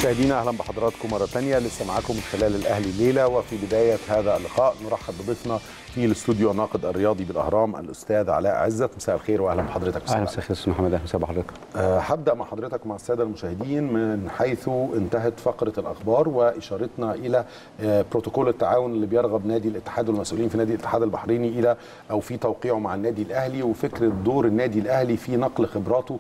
مشاهدينا اهلا بحضراتكم مره ثانيه لسه معاكم من خلال الاهلي الليله وفي بدايه هذا اللقاء نرحب بضيفنا في الاستوديو الناقد الرياضي بالاهرام الاستاذ علاء عزت مساء الخير واهلا بحضرتك اهلا وسهلا استاذ محمد اهلا وسهلا بحضرتك أه هبدا مع حضرتك مع الساده المشاهدين من حيث انتهت فقره الاخبار واشارتنا الى أه بروتوكول التعاون اللي بيرغب نادي الاتحاد والمسؤولين في نادي الاتحاد البحريني الى او في توقيعه مع النادي الاهلي وفكره دور النادي الاهلي في نقل خبراته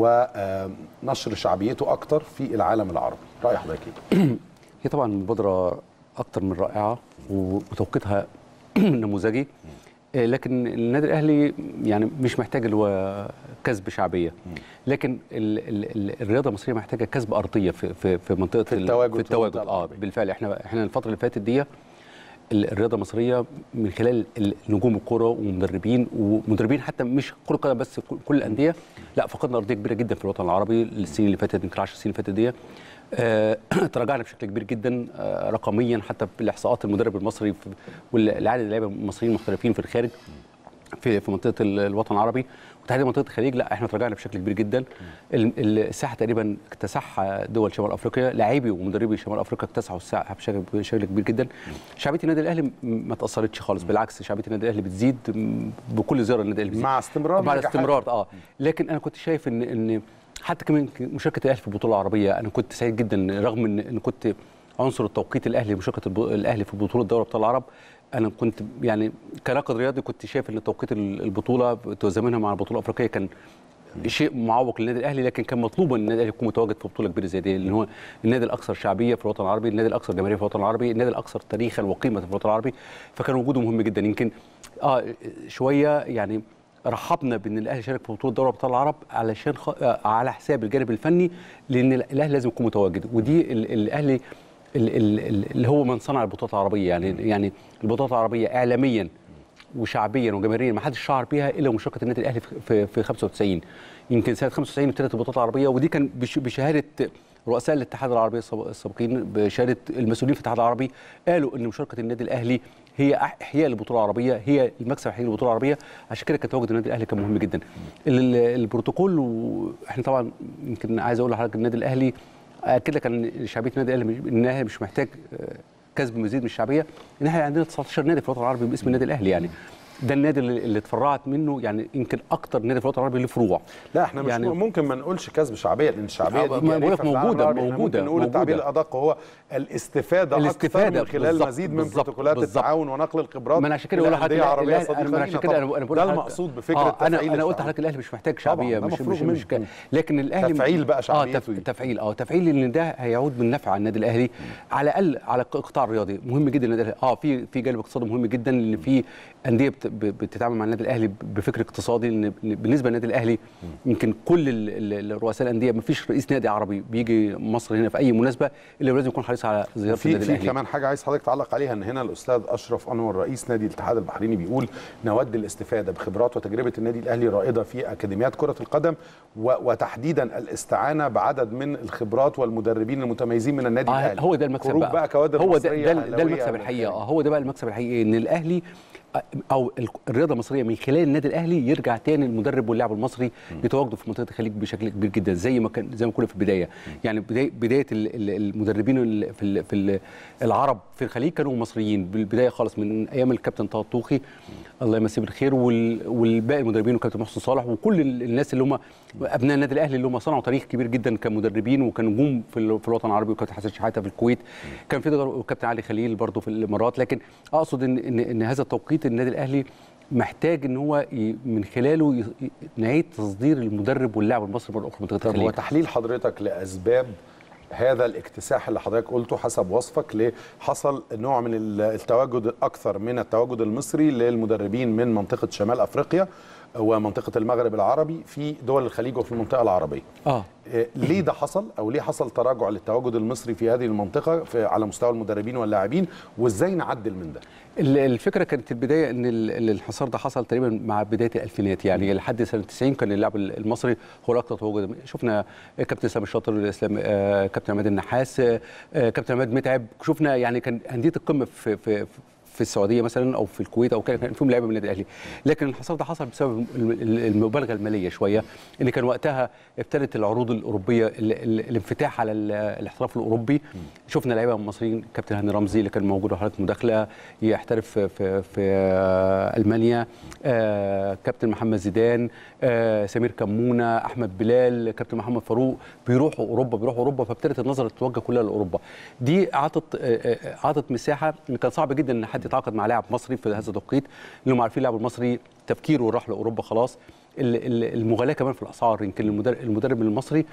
ونشر شعبيته اكتر في العالم العربي راي حضرتك ايه هي طبعا مبادره اكتر من رائعه وتوقيتها نموذجي لكن النادي الاهلي يعني مش محتاج اللي هو كسب شعبيه لكن ال ال الرياضه المصريه محتاجه كسب ارضيه في في في منطقه في التواجد في التواجد اه بالفعل احنا احنا الفتره اللي فاتت دي الرياضه المصريه من خلال نجوم الكره ومدربين ومدربين حتى مش كره قدم بس كل الانديه لا فقدنا ارضيه كبيره جدا في الوطن العربي السنين اللي فاتت يمكن 10 سنين اللي فاتت دي آه تراجعنا بشكل كبير جدا آه رقميا حتى بالاحصاءات المدرب المصري والعدد اللعيبه المصريين المحترفين في الخارج في في منطقه الوطن العربي وتحديدا منطقه الخليج لا احنا تراجعنا بشكل كبير جدا الساحه تقريبا اكتسحها دول شمال افريقيا لاعبي ومدربي شمال افريقيا اكتسحوا الساحه بشكل بشكل كبير جدا شعبيه النادي الاهلي ما تاثرتش خالص بالعكس شعبيه النادي الاهلي بتزيد بكل زياره النادي الاهلي مع استمرار مع استمرار اه لكن انا كنت شايف ان ان حتى كمان مشاركه الاهلي في البطوله العربيه انا كنت سعيد جدا رغم ان, إن كنت عنصر التوقيت الاهلي مشاركه الاهلي في بطوله دوري ابطال العرب انا كنت يعني كناقد رياضي كنت شايف ان توقيت البطوله توازنها مع البطوله الافريقيه كان شيء معوق للنادي الاهلي لكن كان مطلوب ان النادي الاهلي يكون متواجد في بطوله كبيره زي دي لان هو النادي الاكثر شعبيه في الوطن العربي النادي الاكثر جماهيريه في الوطن العربي النادي الاكثر تاريخا وقيمه في الوطن العربي فكان وجوده مهم جدا يمكن اه شويه يعني رحبنا بان الاهلي شارك في بطوله دوري ابطال العرب علشان خ... على حساب الجانب الفني لان الاهلي لازم يكون متواجد ودي الاهلي اللي هو من صنع البطولات العربيه يعني يعني البطولات العربيه اعلاميا وشعبيا وجماهيريا ما حدش شعر بيها الا مشاركه النادي الاهلي في في 95 يمكن سنه 95 ابتدت البطولات العربيه ودي كان بشهاده رؤساء الاتحاد العربي السابقين بشهاده المسؤولين في الاتحاد العربي قالوا ان مشاركه النادي الاهلي هي احياء البطوله العربيه هي المكسب الحقيقي للبطوله العربيه عشان كده كان تواجد النادي الاهلي كان مهم جدا البروتوكول واحنا طبعا يمكن عايز اقول لحضرتك النادي الاهلي كده كان شعبيه النادي الاهلي النادي مش محتاج كسب مزيد من الشعبيه ان احنا عندنا 19 نادي في الوطن العربي باسم النادي الاهلي يعني ده النادي اللي اتفرعت منه يعني يمكن اكتر نادي في الوطن العربي له فروع لا احنا مش يعني ممكن ما نقولش كسب شعبيه لان الشعبيه دي بقول لك موجوده موجوده ممكن نقول التعبير الادق هو الاستفاده, الاستفادة اكثر من خلال مزيد من بروتوكولات التعاون ونقل الخبرات ما انا عشان كده بقول لحضرتك انا عشان كده انا بقول ده المقصود بفكره آه انا انا قلت لحضرتك الاهلي مش محتاج شعبيه مش مش, مش لكن الاهلي تفعيل بقى شعبيته اه تفعيل اه تفعيل ان ده هيعود بالنفع على النادي الاهلي على الاقل على القطاع الرياضي مهم جدا النادي الاهلي اه في في جانب اقتصادي مهم جدا لان في انديه بتتعامل مع النادي الاهلي بفكر اقتصادي ان بالنسبه للنادي الاهلي يمكن كل رؤساء الانديه ما فيش رئيس نادي عربي بيجي مصر هنا في اي مناسبه الا لازم يكون حريص على زياره النادي الاهلي في كمان حاجه عايز حضرتك تعلق عليها ان هنا الاستاذ اشرف انور رئيس نادي الاتحاد البحريني بيقول نود الاستفاده بخبرات وتجربه النادي الاهلي الرائده في اكاديميات كره القدم وتحديدا الاستعانه بعدد من الخبرات والمدربين المتميزين من النادي آه الاهلي هو ده المكسب بقى, بقى كوادر هو ده, ده, ده المكسب الحقيقي هو ده بقى المكسب الحقيقي ان الاهلي او الرياضه المصريه من خلال النادي الاهلي يرجع تاني المدرب واللاعب المصري يتواجدوا في منطقه الخليج بشكل كبير جدا زي ما كان زي ما كنا في البدايه يعني بدايه بدايه المدربين في في العرب في الخليج كانوا مصريين بالبدايه خالص من ايام الكابتن طه الطوخي الله يمسيه بالخير والباقي المدربين وكابتن محسن صالح وكل الناس اللي هم ابناء النادي الاهلي اللي هم صنعوا تاريخ كبير جدا كمدربين وكنجوم في, في الوطن العربي وكابتن حسن شحاته في الكويت كان في كابتن علي خليل برضه في الامارات لكن اقصد ان ان, إن هذا التوقيت النادي الاهلي محتاج ان هو من خلاله نعيد تصدير المدرب واللاعب المصري مره اخرى منطقه الخليج. هو تحليل حضرتك لاسباب هذا الاكتساح اللي حضرتك قلته حسب وصفك حصل نوع من التواجد الاكثر من التواجد المصري للمدربين من منطقه شمال افريقيا ومنطقه المغرب العربي في دول الخليج وفي المنطقه العربيه. اه ليه ده حصل او ليه حصل تراجع للتواجد المصري في هذه المنطقه في على مستوى المدربين واللاعبين وازاي نعدل من ده؟ الفكره كانت البدايه ان الانحصار ده حصل تقريبا مع بدايه الالفينات يعني لحد سنه 90 كان اللاعب المصري هو الاكثر تواجدا شفنا كابتن اسلام الشاطر الاسلام كابتن عماد النحاس كابتن عماد متعب شفنا يعني كان انديه القمه في في في السعوديه مثلا او في الكويت او كان كان فيهم لعيبه من النادي الاهلي لكن الحصار ده حصل بسبب الم- ال- المبالغه الماليه شويه ان كان وقتها ابتدت العروض الاوروبيه ال- ال- الانفتاح على ال- الاحتراف الاوروبي شفنا لعيبه مصريين كابتن هاني رمزي اللي كان موجود وحضرتك مداخله يحترف في في, في آه، المانيا آه، كابتن محمد زيدان آه، سمير كمونه احمد بلال كابتن محمد فاروق بيروحوا اوروبا بيروحوا اوروبا فابتدت النظر تتوجه كلها لاوروبا دي اعطت آه، آه، اعطت مساحه ان كان صعب جدا ان حد يتعاقد مع لاعب مصري في هذا التوقيت لانهم عارفين اللاعب المصري تفكيره راح لاوروبا خلاص ال- ال- المغالاه كمان في الاسعار يمكن المدرب, المدرب المصري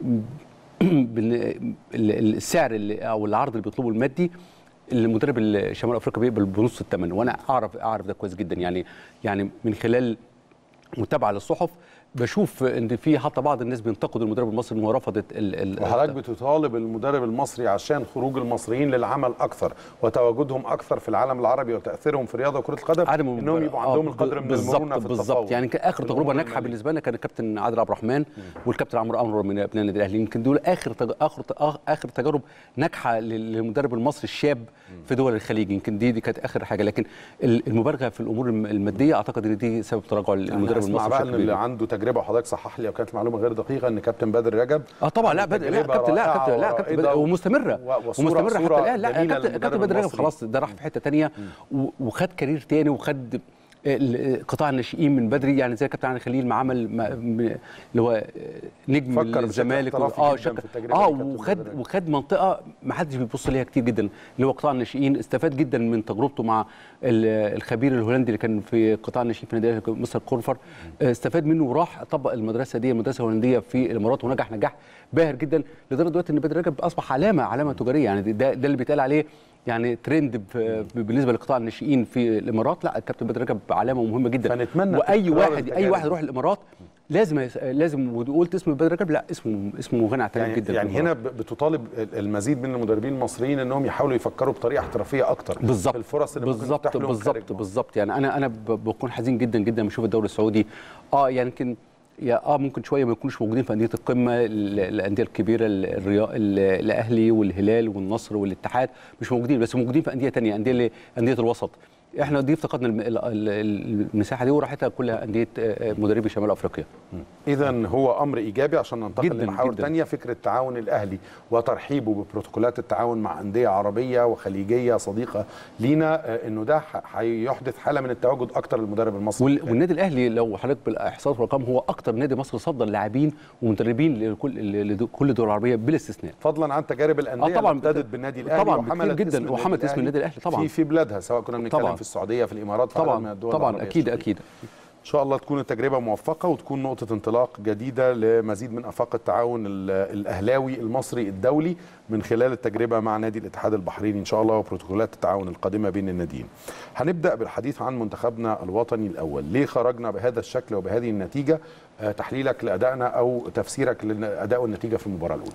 بال- ال- السعر اللي او العرض اللي بيطلبه المادي المدرب الشمال افريقيا بيقبل بنص الثمن وانا اعرف اعرف ده كويس جدا يعني يعني من خلال متابعه للصحف بشوف ان في حتى بعض الناس بينتقدوا المدرب المصري ان هو رفضت ال ال وحضرتك بتطالب المدرب المصري عشان خروج المصريين للعمل اكثر وتواجدهم اكثر في العالم العربي وتاثيرهم في رياضه كره القدم عدم انهم يبقوا آه، عندهم القدر من بالظبط المرونه في بالظبط التفاوض يعني كان اخر تجربه ناجحه المالية. بالنسبه لنا كان الكابتن عادل عبد الرحمن والكابتن عمرو انور من ابناء النادي الاهلي يمكن دول اخر تج... اخر آخ- اخر تجارب ناجحه لل- للمدرب المصري الشاب في دول الخليج يمكن دي دي كانت اخر حاجه لكن ال- المبالغه في الامور الم- الماديه اعتقد ان دي سبب تراجع المدرب اسمع المصري بقى بشكل ان كبير اللي عنده تجربه وحضرتك صحح لي لو كانت معلومه غير دقيقه ان كابتن بدر رجب اه طبعا لا عنده بدر لا تجربة كابتن لا رائعة كابتن لا كابتن ورائدة بدر ومستمره و- وصورة- ومستمره حتى صورة الان لا جميلة كابتن للمدرب كابتن بدر رجب المصري. خلاص ده راح في حته ثانيه وخد كارير تاني وخد ال- قطاع الناشئين من بدري يعني زي كابتن علي خليل ما عمل ما- م- اللي هو نجم فكر بشكل الزمالك احترافي اه جداً شك- في التجربة اه دي كابتن وخد بدر رجب. وخد منطقه ما حدش بيبص ليها كتير جدا اللي هو قطاع الناشئين استفاد جدا من تجربته مع ال- الخبير الهولندي اللي كان في قطاع الناشئين في نادي الأهلي، مستر كورفر آه، استفاد منه وراح طبق المدرسه دي المدرسه الهولنديه في الامارات ونجح نجاح باهر جدا لدرجه دلوقتي ان بدر رجب اصبح علامه علامه تجاريه يعني ده ده اللي بيتقال عليه يعني ترند ب- بالنسبه لقطاع الناشئين في الامارات لا الكابتن بدر رجب علامه مهمه جدا فنتمنى واي تكرار واحد اي التجارب واحد دي. يروح الامارات لازم يس- لازم وقلت اسم بدر رجب لا اسمه اسمه غني عن التعريف يعني, جدا يعني في هنا الإمارات. ب- بتطالب المزيد من المدربين المصريين انهم يحاولوا يفكروا بطريقه احترافيه اكتر بالظبط في الفرص اللي ممكن بالظبط تفتح لهم خارج بالظبط مصر. بالظبط يعني انا انا ب- بكون حزين جدا جدا بشوف الدوري السعودي اه يعني يمكن يا اه ممكن شويه ما يكونوش موجودين في انديه القمه ال- الانديه الكبيره ال- الريا ال- الاهلي والهلال والنصر والاتحاد مش موجودين بس موجودين في انديه تانية انديه اللي- انديه الوسط احنا دي افتقدنا الم- ال- ال- المساحه دي وراحتها كلها انديه آه، آه، مدربي شمال افريقيا اذا هو امر ايجابي عشان ننتقل جداً، لمحاور جداً. ثانيه فكره تعاون الاهلي وترحيبه ببروتوكولات التعاون مع انديه عربيه وخليجيه صديقه لينا آه، انه ده ح- هيحدث حاله من التواجد اكتر للمدرب المصري وال- والنادي الاهلي لو حضرتك بالاحصاءات والارقام هو اكتر نادي مصر صدر لاعبين ومدربين لكل لكل الدول العربيه بلا استثناء فضلا عن تجارب الانديه آه طبعاً، اللي ابتدت بالنادي الاهلي طبعاً، بكتير وحملت جداً، اسم وحملت اسم النادي الأهلي طبعاً. في في بلادها سواء كنا بنتكلم طبعاً. في السعوديه في الامارات في عدد من طبعا الدول طبعا العربية اكيد الشقيقة. اكيد ان شاء الله تكون التجربه موفقه وتكون نقطه انطلاق جديده لمزيد من افاق التعاون ال- الاهلاوي المصري الدولي من خلال التجربه مع نادي الاتحاد البحريني ان شاء الله وبروتوكولات التعاون القادمه بين الناديين. هنبدا بالحديث عن منتخبنا الوطني الاول، ليه خرجنا بهذا الشكل وبهذه النتيجه؟ آه، تحليلك لادائنا او تفسيرك لاداء والنتيجه في المباراه الاولى.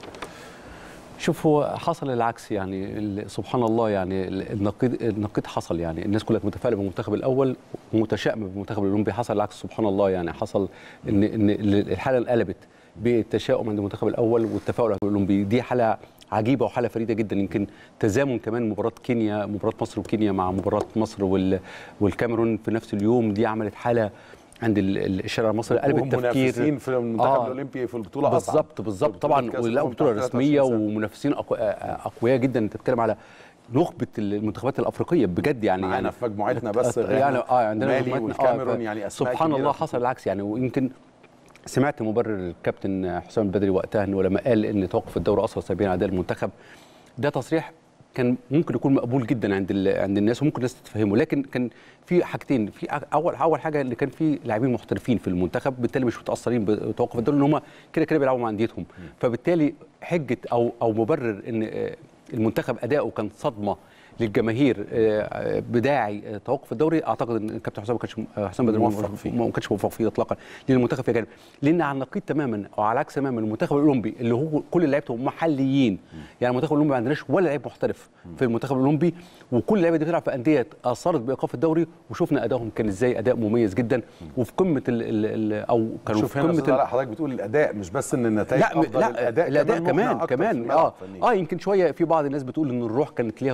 شوف هو حصل العكس يعني ال- سبحان الله يعني ال- النقيض النقيض حصل يعني الناس كلها كانت متفائله بالمنتخب الاول ومتشائمه بالمنتخب الاولمبي حصل العكس سبحان الله يعني حصل ان ان ال- الحاله انقلبت بالتشاؤم عند المنتخب الاول والتفاؤل عند الاولمبي دي حاله عجيبه وحاله فريده جدا يمكن تزامن كمان مباراه كينيا مباراه مصر وكينيا مع مباراه مصر وال- والكاميرون في نفس اليوم دي عملت حاله عند ال- ال- الشارع المصري قلب وهم التفكير منافسين في المنتخب آه. الاولمبي في البطوله أصعب. بالظبط بالظبط في طبعا كأس ولا الأمم بطوله تحت رسميه 23 سنة. ومنافسين أقو- اقوياء جدا انت بتتكلم على نخبه المنتخبات الافريقيه بجد يعني معانا يعني في مجموعتنا بس يعني غانا اه عندنا ومالي مجموعتنا، والكاميرون ف- يعني أسماء سبحان كبيرة الله في حصل العكس يعني ويمكن سمعت مبرر الكابتن حسام البدري وقتها انه لما قال ان توقف الدوري اثر سلبيا على اداء المنتخب ده تصريح كان ممكن يكون مقبول جدا عند ال- عند الناس وممكن الناس تتفهمه لكن كان في حاجتين في أ- اول اول حاجه اللي كان في لاعبين محترفين في المنتخب بالتالي مش متاثرين بتوقف الدوري ان هم كده كده بيلعبوا مع انديتهم فبالتالي حجه او او مبرر ان آه، المنتخب اداؤه كان صدمه للجماهير آه، بداعي آه، توقف الدوري اعتقد ان الكابتن حسام ما كانش آه، حسام بدري موفق ما- فيه. ما كانش موفق فيه اطلاقا لان المنتخب فيه جانب لان على النقيض تماما او على العكس تماما المنتخب الاولمبي اللي هو كل لعيبته محليين يعني المنتخب الاولمبي ما عندناش ولا لعيب محترف في المنتخب الاولمبي وكل اللعيبه دي بتلعب في انديه اثرت بايقاف الدوري وشفنا ادائهم كان ازاي اداء مميز جدا وفي قمه ال ال ال او كانوا شوف في هنا قمه أستاذ علاء حضرتك بتقول الاداء مش بس ان النتائج لا افضل لا الاداء, الاداء مقنع كمان أكتر في كمان الملعب اه فنياً. اه يمكن شويه في بعض الناس بتقول ان الروح كانت ليها دور مهم جدا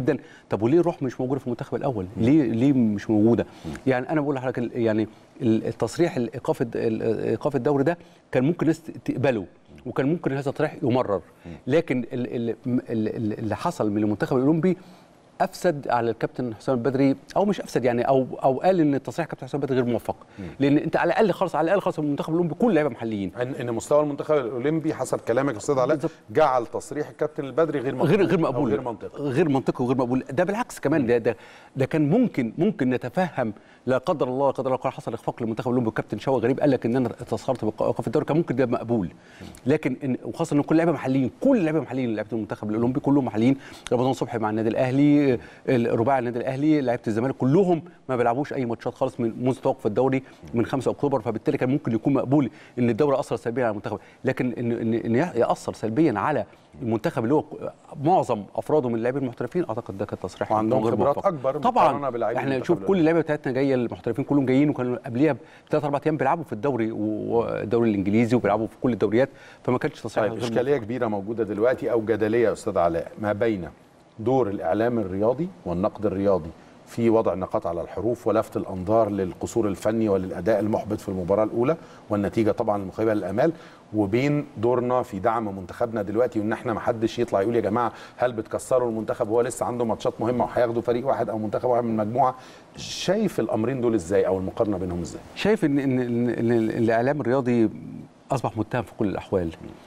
جدا طب وليه روح مش موجوده في المنتخب الاول ليه ليه مش موجوده يعني انا بقول لحضرتك ال- يعني ال- التصريح الايقاف الد- ال- ايقاف الدوري ده كان ممكن الناس تقبله وكان ممكن هذا التصريح يمرر لكن ال- ال- ال- ال- اللي حصل من المنتخب الاولمبي افسد على الكابتن حسام البدري او مش افسد يعني او او قال ان تصريح الكابتن حسام البدري غير موفق لان انت على الاقل خالص على الاقل خالص المنتخب الاولمبي كل لعيبه محليين ان ان مستوى المنتخب الاولمبي حسب كلامك يا استاذ علاء بالظبط. جعل تصريح الكابتن البدري غير مقبول غير غير أو مقبول غير منطقي غير منطقي وغير مقبول ده بالعكس كمان ده ده ده كان ممكن ممكن نتفهم لا قدر الله لا قدر الله كان حصل اخفاق للمنتخب الاولمبي والكابتن شوقي غريب قال لك ان انا اتسخرت بايقاف الدوري كان ممكن ده مقبول لكن إن وخاصه ان كل لعيبه محليين كل لعيبه محليين لعيبه المنتخب الاولمبي كلهم محليين رمضان صبحي مع النادي الاهلي الرباعي النادي الاهلي لعيبه الزمالك كلهم ما بيلعبوش اي ماتشات خالص من منذ توقف الدوري من 5 اكتوبر فبالتالي كان ممكن يكون مقبول ان الدوري اثر سلبيا على المنتخب لكن ان ان, إن ياثر سلبيا على المنتخب اللي هو معظم افراده من اللاعبين المحترفين اعتقد ده كان تصريح وعندهم غير خبرات موفق. أكبر مقارنة طبعا بلاعبين احنا المنتخب شوف كل اللعيبه بتاعتنا جايه المحترفين كلهم جايين وكانوا قبليها بثلاث اربع ايام بيلعبوا في الدوري والدوري الانجليزي وبيلعبوا في كل الدوريات فما كانش تصريح طيب غير اشكاليه كبيره موجوده دلوقتي او جدليه يا استاذ علاء ما بين دور الاعلام الرياضي والنقد الرياضي في وضع النقاط على الحروف ولفت الانظار للقصور الفني وللاداء المحبط في المباراه الاولى والنتيجه طبعا المخيبه للامال وبين دورنا في دعم منتخبنا دلوقتي وان احنا ما حدش يطلع يقول يا جماعه هل بتكسروا المنتخب وهو لسه عنده ماتشات مهمه وهياخدوا فريق واحد او منتخب واحد من مجموعه شايف الامرين دول ازاي او المقارنه بينهم ازاي شايف ان ان ان إن الاعلام الرياضي اصبح متهم في كل الاحوال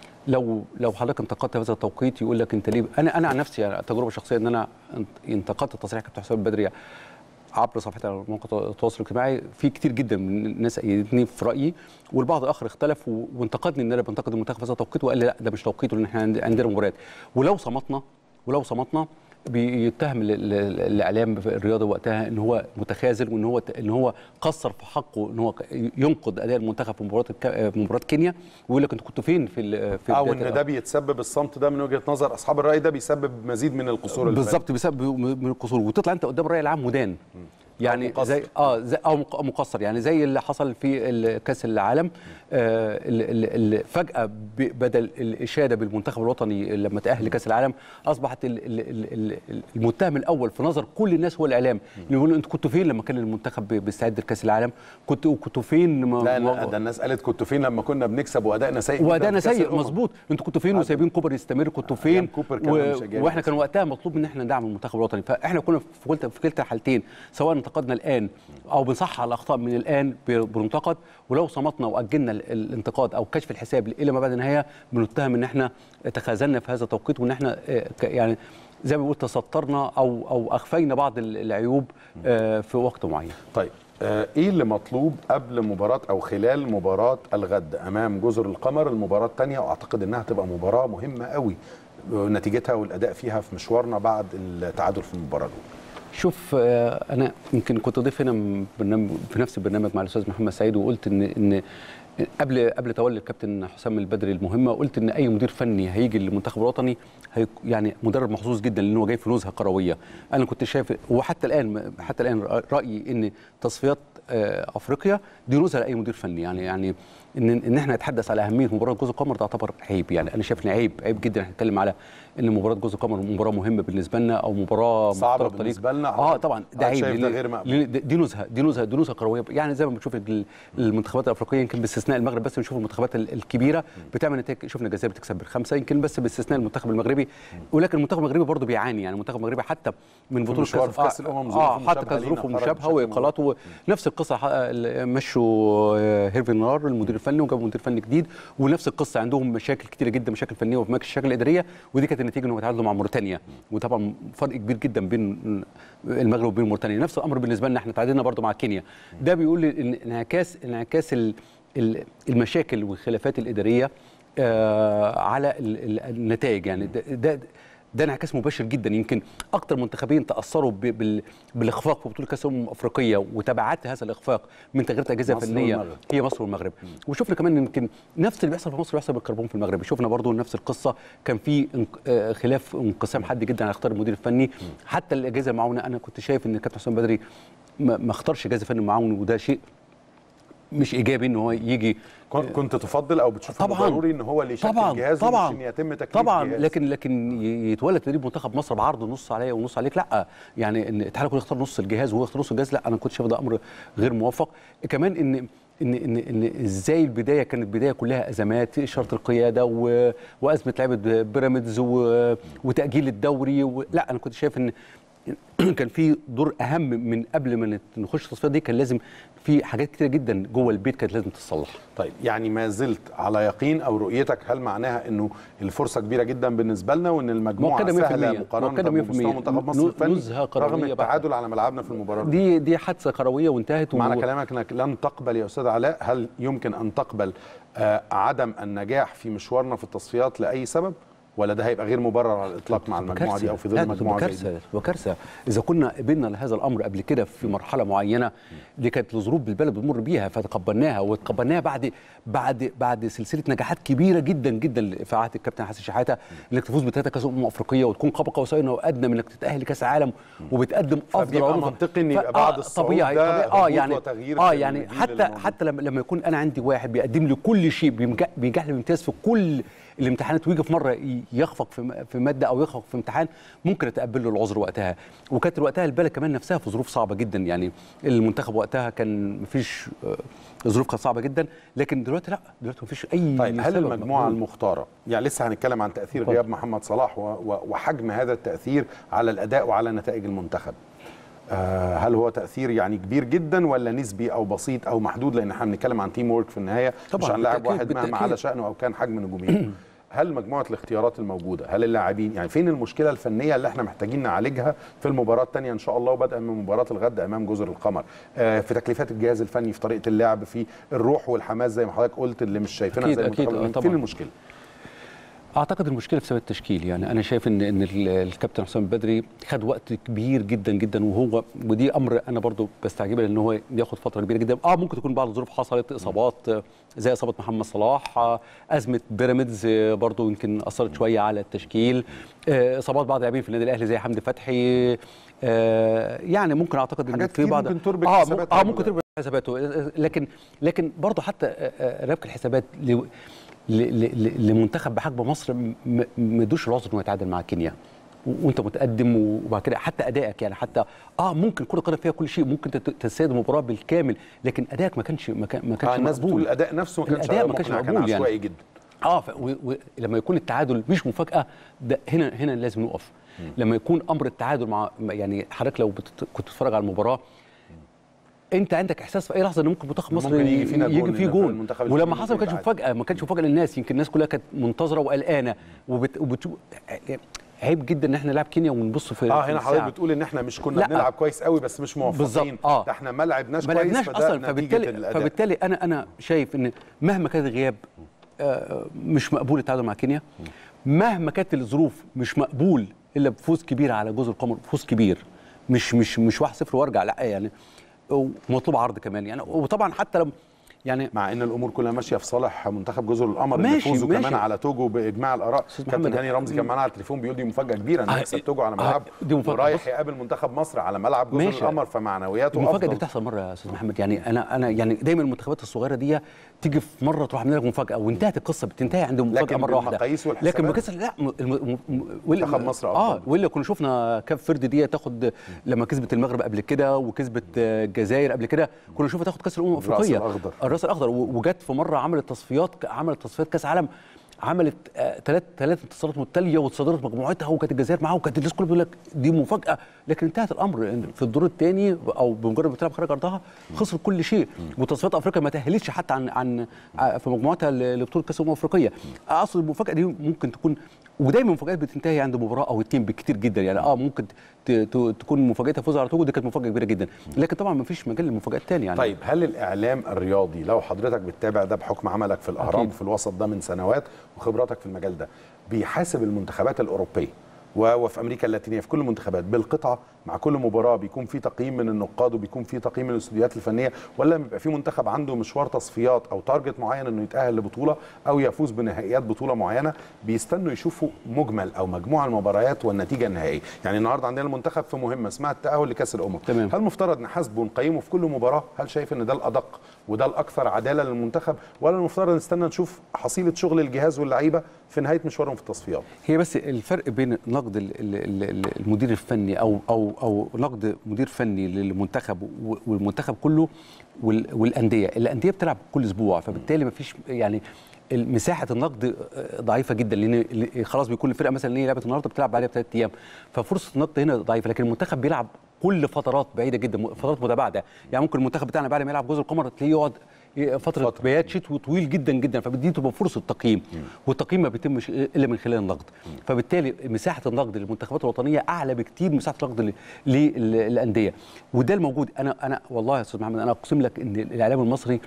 لو لو حضرتك انتقدت هذا التوقيت يقول لك انت ليه انا انا عن نفسي يعني تجربه شخصيه ان انا انتقدت تصريح كابتن حسام البدري عبر صفحتي على مواقع التواصل الاجتماعي في كتير جدا من الناس ايدتني في رايي والبعض الاخر اختلف و- وانتقدني ان انا بنتقد المنتخب في هذا التوقيت وقال لي لا ده مش توقيته لان احنا عند- عندنا مباريات ولو صمتنا ولو صمتنا بيتهم ال- ال- الاعلام في الرياضه وقتها ان هو متخاذل وان هو ان هو قصر في حقه ان هو ك- ينقد اداء المنتخب في مباراه الك- في مباراه كينيا ويقول لك انتوا كنتوا فين في ال- في او بداية ان ده بيتسبب الصمت ده من وجهه نظر اصحاب الراي ده بيسبب مزيد من القصور الفنية. بالظبط بسبب من القصور وتطلع انت قدام الراي العام مدان يعني مقصر. زي اه زي او مق- مقصر يعني زي اللي حصل في ال- كاس العالم آه ال- ال- فجاه ب- بدل الاشاده بالمنتخب الوطني لما تاهل لكاس العالم اصبحت ال- ال- ال- ال- المتهم الاول في نظر كل الناس هو الاعلام يقولوا انتوا كنتوا فين لما كان المنتخب بي- بيستعد لكاس العالم كنتوا كنتوا فين ما- لا ما- لا ده الناس قالت كنتوا فين لما كنا بنكسب وادائنا سيء جداً وادائنا في كأس سيء الأمم. مظبوط انتوا كنتوا فين وسايبين كوبر يستمر كنتوا فين أيام كوبر كمان مش أجانب. واحنا كان وقتها مطلوب ان احنا ندعم المنتخب الوطني فاحنا كنا في كلتا في كلتا الحالتين سواء انتقدنا الان او بنصحح الاخطاء من الان ب- بننتقد ولو صمتنا واجلنا ال- الانتقاد او كشف الحساب الى ما بعد النهايه بنتهم ان احنا تخاذلنا في هذا التوقيت وان احنا آه، ك- يعني زي ما بيقول تسترنا او او اخفينا بعض ال- العيوب آه، في وقت معين طيب آه، ايه اللي مطلوب قبل مباراه او خلال مباراه الغد امام جزر القمر المباراه الثانيه واعتقد انها تبقى مباراه مهمه قوي نتيجتها والاداء فيها في مشوارنا بعد التعادل في المباراه الاولى شوف آه، انا يمكن كنت ضيف هنا من برنامج في نفس البرنامج مع الاستاذ محمد سعيد وقلت ان ان قبل قبل تولي الكابتن حسام البدري المهمه قلت ان اي مدير فني هيجي للمنتخب الوطني هي يعني مدرب محظوظ جدا لان هو جاي في نزهه كرويه انا كنت شايف وحتى الان حتى الان رايي ان تصفيات آه، افريقيا دي نزهه لاي مدير فني يعني يعني ان ان احنا نتحدث على اهميه مباراه جوز القمر تعتبر عيب يعني انا شايف ان عيب عيب جدا احنا نتكلم على ان مباراه جوز القمر مباراه مهمه بالنسبه لنا او مباراه صعبة مختلطة ليك. بالنسبة لنا. اه طبعا ده أنا عيب شايف ده لأن- غير مقبول. لأن دي- دي نزهه دي نزهه دي نزهه كرويه يعني زي ما بنشوف ال- المنتخبات الافريقيه يمكن باستثناء المغرب بس بنشوف المنتخبات ال- الكبيره بتعمل نتائج شفنا الجزائر بتكسب بالخمسه يمكن بس باستثناء المنتخب المغربي ولكن المنتخب المغربي برضه بيعاني يعني المنتخب المغربي حتى من بطوله مشوار في كأس الأمم ظروفه اه حتى مشابهة كان ظروفه لينا، خرج مشابهه بشكل واقالاته نفس القصه ح- ال- مشوا آه، هيرفي نار المدير الفني وجابوا مدير فني جديد ونفس القصه عندهم مشاكل كتيره جدا مشاكل فنيه ومشاكل اداريه ودي كانت النتيجه انهم تعادلوا مع موريتانيا وطبعا فرق كبير جدا بين المغرب وبين موريتانيا نفس الامر بالنسبه لنا احنا تعادلنا برضو مع كينيا ده بيقول ان انعكاس انعكاس ال- ال- المشاكل والخلافات الاداريه آه، على ال- ال- النتائج يعني ده, ده ده انعكاس مباشر جدا يمكن اكتر منتخبين تاثروا ب- بال- بالاخفاق في بطوله كاس الامم الافريقيه وتبعات هذا الاخفاق من تغيير اجهزه مصر فنيه والمغرب. هي مصر والمغرب وشفنا كمان يمكن نفس اللي بيحصل في مصر بيحصل بالكربون في المغرب شفنا برضو نفس القصه كان في انق- آه، خلاف انقسام حاد جدا على اختيار المدير الفني حتى الاجهزه المعاونه انا كنت شايف ان الكابتن حسام بدري ما ما اختارش جهاز فني معاون وده شيء مش ايجابي ان هو يجي كن- كنت تفضل او بتشوف إنه طبعاً. ضروري ان هو اللي يشكل طبعا جهاز طبعا مش ان يتم تكليف طبعا جهاز. لكن لكن ي- يتولى تدريب منتخب مصر بعرض نص عليا ونص عليك لا يعني ان الاتحاد يكون يختار نص الجهاز وهو يختار نص الجهاز لا انا كنت شايف ده امر غير موفق كمان ان ان ان ان ازاي البدايه كانت بدايه كلها ازمات اشاره القياده و... وازمه لعبه بيراميدز و... وتاجيل الدوري و... لا انا كنت شايف ان كان في دور اهم من قبل ما نت- نخش التصفيات دي كان لازم في حاجات كتيره جدا جوه البيت كانت لازم تتصلح طيب يعني ما زلت على يقين او رؤيتك هل معناها انه الفرصه كبيره جدا بالنسبه لنا وان المجموعه مؤكدة 100% سهله مقارنه مؤكدة 100% بمستوى منتخب مصر ن- الفني نزهة كروية رغم بحتة. التعادل على ملعبنا في المباراه دي دي دي حادثه كرويه وانتهت و- معنى كلامك انك لن تقبل يا استاذ علاء هل يمكن ان تقبل آه عدم النجاح في مشوارنا في التصفيات لاي سبب ولا ده هيبقى غير مبرر على الاطلاق مع المجموعه دي او في لا، ظل تبقى مجموعه زي دي كارثه تبقى كارثه اذا كنا قبلنا لهذا الامر قبل كده في مرحله معينه دي كانت الظروف بالبلد بتمر بيها فتقبلناها وتقبلناها بعد بعد بعد سلسله نجاحات كبيره جدا جدا في عهد الكابتن حسن شحاته انك تفوز بثلاثه كاس امم افريقيه وتكون قاب قوسين او ادنى من انك تتاهل لكاس عالم وبتقدم افضل فبيبقى عروض. منطقي إن ف- يبقى بعد آه، الصعود طبيعي ده طبيعي اه هبوط يعني وتغيير اه في يعني الجيل حتى الموجود. حتى لما لما يكون انا عندي واحد بيقدم لي كل شيء بينجح بينجح لي بامتياز في كل الامتحانات ويجي في مره ي- يخفق في م- في ماده او يخفق في امتحان ممكن اتقبل له العذر وقتها وكانت وقتها البلد كمان نفسها في ظروف صعبه جدا يعني المنتخب وقتها كان مفيش آه، الظروف كانت صعبه جدا لكن دلوقتي لا دلوقتي مفيش اي طيب هل سبب المجموعه مقبول. المختاره يعني لسه هنتكلم عن تاثير اتفضل. غياب محمد صلاح و- و- وحجم هذا التاثير على الاداء وعلى نتائج المنتخب آه، هل هو تاثير يعني كبير جدا ولا نسبي او بسيط او محدود لان احنا بنتكلم عن تيم وورك في النهايه طبعاً، مش عن لاعب بالتأكيد، واحد مهما بالتأكيد. على شانه او كان حجم نجوميته هل مجموعه الاختيارات الموجوده هل اللاعبين يعني فين المشكله الفنيه اللي احنا محتاجين نعالجها في المباراه الثانيه ان شاء الله وبدءا من مباراه الغد امام جزر القمر آه، في تكليفات الجهاز الفني في طريقه اللعب في الروح والحماس زي ما حضرتك قلت اللي مش شايفينها أكيد، زي أكيد، المنتخب آه، فين طبعاً. المشكله اعتقد المشكله في سبب التشكيل يعني انا شايف ان ان ال- الكابتن حسام البدري خد وقت كبير جدا جدا وهو ودي امر انا برضو بستعجبه لان هو ياخد فتره كبيره جدا اه ممكن تكون بعض الظروف حصلت اصابات آه، زي اصابه محمد صلاح آه، ازمه بيراميدز آه، برضو يمكن اثرت شويه على التشكيل آه، اصابات بعض اللاعبين في النادي الاهلي زي حمدي فتحي آه، يعني ممكن اعتقد ان حاجات في كتير بعض ممكن تربك اه حسابات اه هذا ممكن تربك حساباته لكن لكن برضه حتى آه، آه، ربك الحسابات ل- ل- ل- لمنتخب بحجم مصر م- ما ادوش العذر انه يتعادل مع كينيا و- وانت متقدم وبعد كده حتى ادائك يعني حتى اه ممكن كره القدم فيها كل شيء ممكن تت- تسيد المباراه بالكامل لكن ادائك ما كانش ما كان- ما كانش آه الناس بتقول مقبول الاداء نفسه ما كانش الأداء ما كانش مقنع، كان مقبول يعني. عشوائي جدا اه ف... و... و... لما يكون التعادل مش مفاجاه ده هنا هنا لازم نقف لما يكون امر التعادل مع يعني حضرتك لو بتت... كنت بتتفرج على المباراه انت عندك احساس في اي لحظه ان ممكن منتخب مصر ممكن يجي فينا يجي جون فيه في جون المنتخب ولما الفلبيني حصل ما كانش يتعادل. مفاجاه ما كانش مفاجاه للناس يمكن الناس كلها كانت منتظره وقلقانه وبت... وبتشوف عيب جدا ان احنا نلعب كينيا ونبص في اه في هنا الساعة. حضرتك بتقول ان احنا مش كنا لا. بنلعب كويس قوي بس مش موفقين بالظبط، آه. ده احنا ما لعبناش ما كويس لعبناش فده اصلا نتيجة فبالتالي الأداء. فبالتالي انا انا شايف ان مهما كان الغياب آه، مش مقبول التعادل مع كينيا مهما كانت الظروف مش مقبول الا بفوز كبير على جزر القمر فوز كبير مش مش مش 1-0 وارجع لا يعني ومطلوب عرض كمان يعني وطبعا حتى لو يعني مع ان الامور كلها ماشيه في صالح منتخب جزر القمر اللي ماشي، فوزوا ماشي. كمان على توجو باجماع الاراء أستاذ كابتن محمد، هاني رمزي كان معانا على التليفون بيقول دي مفاجاه كبيره انه آه، يكسب توجو على آه، ملعب دي مفاجأة. ورايح بص. يقابل منتخب مصر على ملعب جزر ماشي. القمر فمعنوياته المفاجاه دي افضل بتحصل مره يا استاذ محمد يعني انا انا يعني دايما المنتخبات الصغيره دي تيجي في مره تروح عامله لك مفاجاه وانتهت القصه بتنتهي عند مفاجاه لكن مره واحده بالمقاييس والحسابات؟ لكن بكسر لا م- الم- م- ولا- منتخب مصر اه أفضل. ولا كنا شفنا كاب فردي دي تاخد لما كسبت المغرب قبل كده وكسبت آه، الجزائر قبل كده كنا نشوفها تاخد كاس الامم الرأس الافريقيه الأخضر. الراس الاخضر و- وجت في مره عملت تصفيات عملت تصفيات كاس عالم عملت ثلاث ثلاث انتصارات متتاليه وتصدرت مجموعتها وكانت الجزائر معاها وكانت الناس كلها بتقول لك دي مفاجاه لكن انتهت الامر إن في الدور الثاني او بمجرد ما تلعب خارج ارضها خسر كل شيء وتصفيات افريقيا ما تاهلتش حتى عن عن ع- في مجموعتها ل- لبطوله كاس الامم الافريقيه اصل المفاجاه دي ممكن تكون ودايما المفاجات بتنتهي عند مباراه او اتنين بكتير جدا يعني اه ممكن ت- ت- تكون مفاجاتها فوز على توجو دي كانت مفاجاه كبيره جدا لكن طبعا ما فيش مجال للمفاجات تاني يعني طيب هل الاعلام الرياضي لو حضرتك بتتابع ده بحكم عملك في الاهرام أكيد. في الوسط ده من سنوات وخبراتك في المجال ده بيحاسب المنتخبات الاوروبيه و- وفي امريكا اللاتينيه في كل المنتخبات بالقطعه مع كل مباراه بيكون في تقييم من النقاد وبيكون في تقييم من الاستوديوهات الفنيه ولا بيبقى في منتخب عنده مشوار تصفيات او تارجت معين انه يتاهل لبطوله او يفوز بنهائيات بطوله معينه بيستنوا يشوفوا مجمل او مجموع المباريات والنتيجه النهائيه يعني النهارده عندنا المنتخب في مهمه اسمها التاهل لكاس الامم تمام. هل مفترض نحاسبه ونقيمه في كل مباراه هل شايف ان ده الادق وده الاكثر عداله للمنتخب ولا المفترض نستنى نشوف حصيله شغل الجهاز واللعيبه في نهايه مشوارهم في التصفيات هي بس الفرق بين نقد ال- ال- ال- المدير الفني او او او نقد مدير فني للمنتخب و- والمنتخب كله وال- والانديه الانديه بتلعب كل اسبوع فبالتالي ما فيش يعني مساحه النقد ضعيفه جدا لان خلاص بيكون الفرقه مثلا ان هي لعبت النهارده بتلعب بعدها بثلاث ايام ففرصه النقد هنا ضعيفه لكن المنتخب بيلعب كل فترات بعيده جدا فترات متباعده يعني ممكن المنتخب بتاعنا بعد ما يلعب جزء القمر تلاقيه يقعد فتره فترة. بيات شتوي طويل جدا جدا فبدي تبقى فرصه تقييم والتقييم ما بيتمش الا من خلال النقد فبالتالي مساحه النقد للمنتخبات الوطنيه اعلى بكتير من مساحه النقد ل- للانديه وده الموجود انا انا والله يا استاذ محمد انا اقسم لك ان الاعلام المصري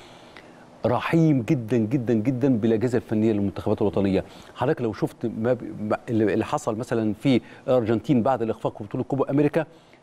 رحيم جدا جدا جدا بالاجهزه الفنيه للمنتخبات الوطنيه حضرتك لو شفت ما ب- ما- اللي اللي حصل مثلا في الارجنتين بعد الاخفاق في بطوله كوبا امريكا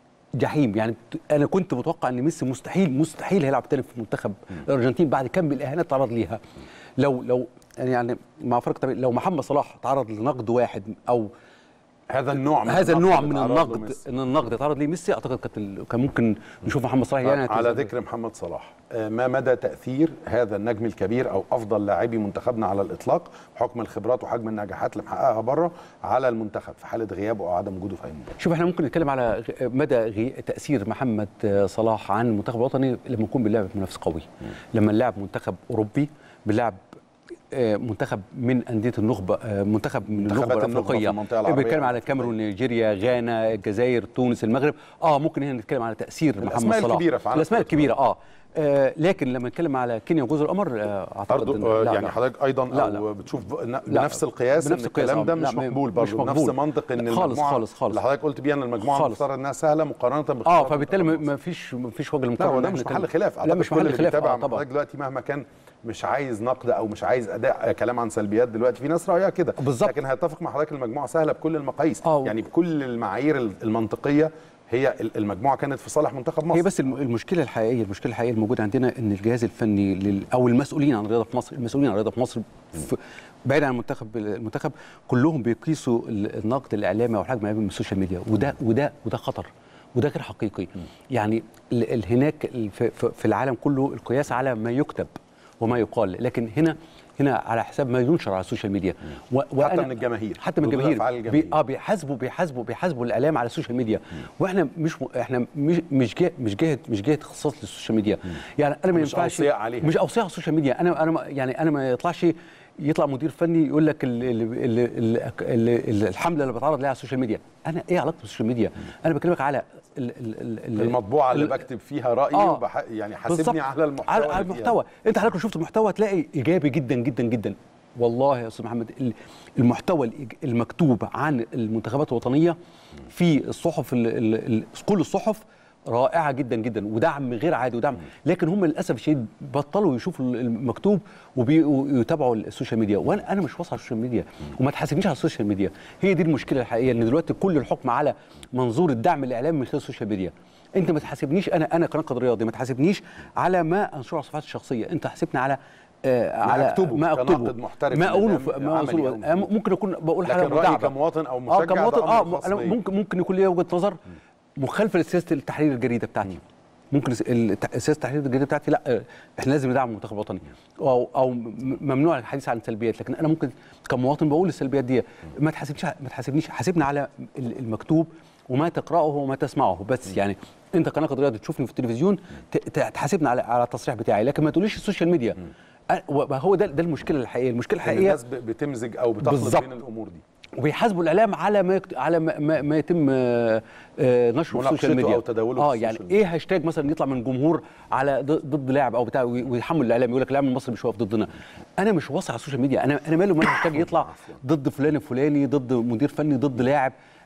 جحيم يعني ت- انا كنت متوقع ان ميسي مستحيل مستحيل هيلعب تاني في منتخب الارجنتين بعد كم الاهانات تعرض ليها لو لو يعني مع فرق طبيعي لو محمد صلاح تعرض لنقد واحد او هذا النوع من هذا النقد النوع اللي من تعرض له النقد ميسي. ان النقد يتعرض ليه ميسي اعتقد كانت ال- كان ممكن نشوف محمد صلاح يعني على ذكر محمد صلاح آه، ما مدى تاثير هذا النجم الكبير او افضل لاعبي منتخبنا على الاطلاق بحكم الخبرات وحجم النجاحات اللي محققها بره على المنتخب في حاله غيابه او عدم وجوده في اي مباراه شوف احنا ممكن نتكلم على غ- مدى غي... تاثير محمد آه، صلاح عن المنتخب الوطني لما يكون بيلعب منافس قوي لما نلعب منتخب اوروبي بنلعب آه، منتخب من انديه النخبه آه، منتخب من منتخبات النخبه النخبة في الافريقيه المنطقة العربية بنتكلم على الكاميرون نيجيريا غانا الجزائر تونس المغرب اه ممكن هنا نتكلم على تاثير محمد الأسماء صلاح الكبيرة في عالم الاسماء كرة الكبيره اه آه، لكن لما نتكلم على كينيا وجزر القمر آه، اعتقد برضو إن- آه، لا، يعني لا. حضرتك ايضا لا، او لا. بتشوف ب- ن- لا، بنفس القياس بنفس ان القياس، الكلام آه. ده لا، مش ما- مقبول مش برضو مقبول. نفس منطق ان خالص، المجموعه خالص، خالص. اللي حضرتك قلت بيها ان المجموعه خالص. المفترض انها سهله مقارنه اه باختيارات فبالتالي منتخب ما فيش ما فيش وجه لا المقارنه هو إن ده إحنا مش نتكلم. محل خلاف لا أعتقد مش كل محل اللي خلاف بيتابع آه مع طبعا حضرتك دلوقتي مهما كان مش عايز نقد او مش عايز اداء كلام عن سلبيات دلوقتي في ناس رايها كده بالظبط. لكن هيتفق مع حضرتك المجموعه سهله بكل المقاييس آه. يعني بكل المعايير المنطقيه هي المجموعه كانت في صالح منتخب مصر هي بس الم- المشكله الحقيقيه المشكله الحقيقيه الموجوده عندنا ان الجهاز الفني لل او المسؤولين عن الرياضه في مصر المسؤولين عن الرياضه في مصر في بعيد عن المنتخب المنتخب كلهم بيقيسوا ال- النقد الاعلامي او الحجم الاعلامي من السوشيال ميديا وده وده وده خطر وده غير حقيقي يعني ال- ال- هناك ال- في- في في العالم كله القياس على ما يكتب وما يقال لكن هنا هنا على حساب ما ينشر على السوشيال ميديا و وأنا- من الجماهير. حتى من ردود الجماهير أفعال بي الجماهير. اه بيحاسبوا بيحاسبوا بيحاسبوا الاعلام على السوشيال ميديا واحنا مش م... احنا مش مش جهه مش جهه مش جهه اختصاص للسوشيال ميديا يعني انا ما مش ينفعش أوصياء عليها. مش اوصياء على السوشيال ميديا انا انا ما- يعني انا ما يطلعش يطلع مدير فني يقول لك ال ال ال ال ال ال الحمله اللي بتعرض لها على السوشيال ميديا انا ايه علاقتي بالسوشيال ميديا انا بكلمك على ال ال ال ال المطبوعه اللي ال- بكتب فيها رايي آه. وبح... يعني بالظبط. حاسبني على المحتوى على, اللي على فيها. المحتوى انت حضرتك لو شفت المحتوى هتلاقي ايجابي جدا جدا جدا والله يا استاذ محمد ال- المحتوى الإيج- المكتوب عن المنتخبات الوطنيه في الصحف ال ال ال كل الصحف رائعه جدا جدا ودعم غير عادي ودعم لكن هم للاسف الشديد بطلوا يشوفوا المكتوب وبي- ويتابعوا السوشيال ميديا وانا انا مش واثق على السوشيال ميديا وما تحاسبنيش على السوشيال ميديا هي دي المشكله الحقيقيه ان دلوقتي كل الحكم على منظور الدعم الاعلامي من خلال السوشيال ميديا انت ما تحاسبنيش انا انا كناقد رياضي ما تحاسبنيش على ما انشره على صفحاتي الشخصيه انت حاسبني على آه على أكتبه ما كناقد اكتبه محترف ما اقوله للإعلام في- ما عملي أو أقوله مفيد. ممكن اكون بقول حاجه لكن رايي مدعبة. كمواطن او اه مشجع كمواطن ده أمر اه خاص انا بيا. ممكن ممكن يكون ليا وجهه نظر مخالفه لسياسه التحرير الجريده بتاعتي ممكن الس- الت- سياسه التحرير الجريده بتاعتي لا آه، احنا لازم ندعم المنتخب الوطني او او م- ممنوع الحديث عن السلبيات لكن انا ممكن كمواطن بقول السلبيات دي ما تحاسبنيش ما تحاسبنيش حاسبني على ال- المكتوب وما تقراه وما تسمعه بس يعني انت كناقد رياضي تشوفني في التلفزيون ت- ت- تحاسبني على على التصريح بتاعي لكن ما تقوليش السوشيال ميديا أ- وهو ده ده المشكله الحقيقيه المشكله إن الحقيقيه الناس ب- بتمزج او بتخلط بالظبط. بين الامور دي وبيحاسبوا الاعلام على ما يكت... على ما, ما, ما يتم آه، آه، نشره في مناقشته السوشيال ميديا أو تداوله اه في يعني السوشيال ميديا. ايه هاشتاج مثلا يطلع من جمهور على ضد ضد لاعب او بتاع وي- ويحمل الاعلام يقول لك الاعلام المصري مش واقف ضدنا انا مش واثق على السوشيال ميديا انا انا ماله ما هاشتاج يطلع ضد فلان الفلاني ضد مدير فني ضد لاعب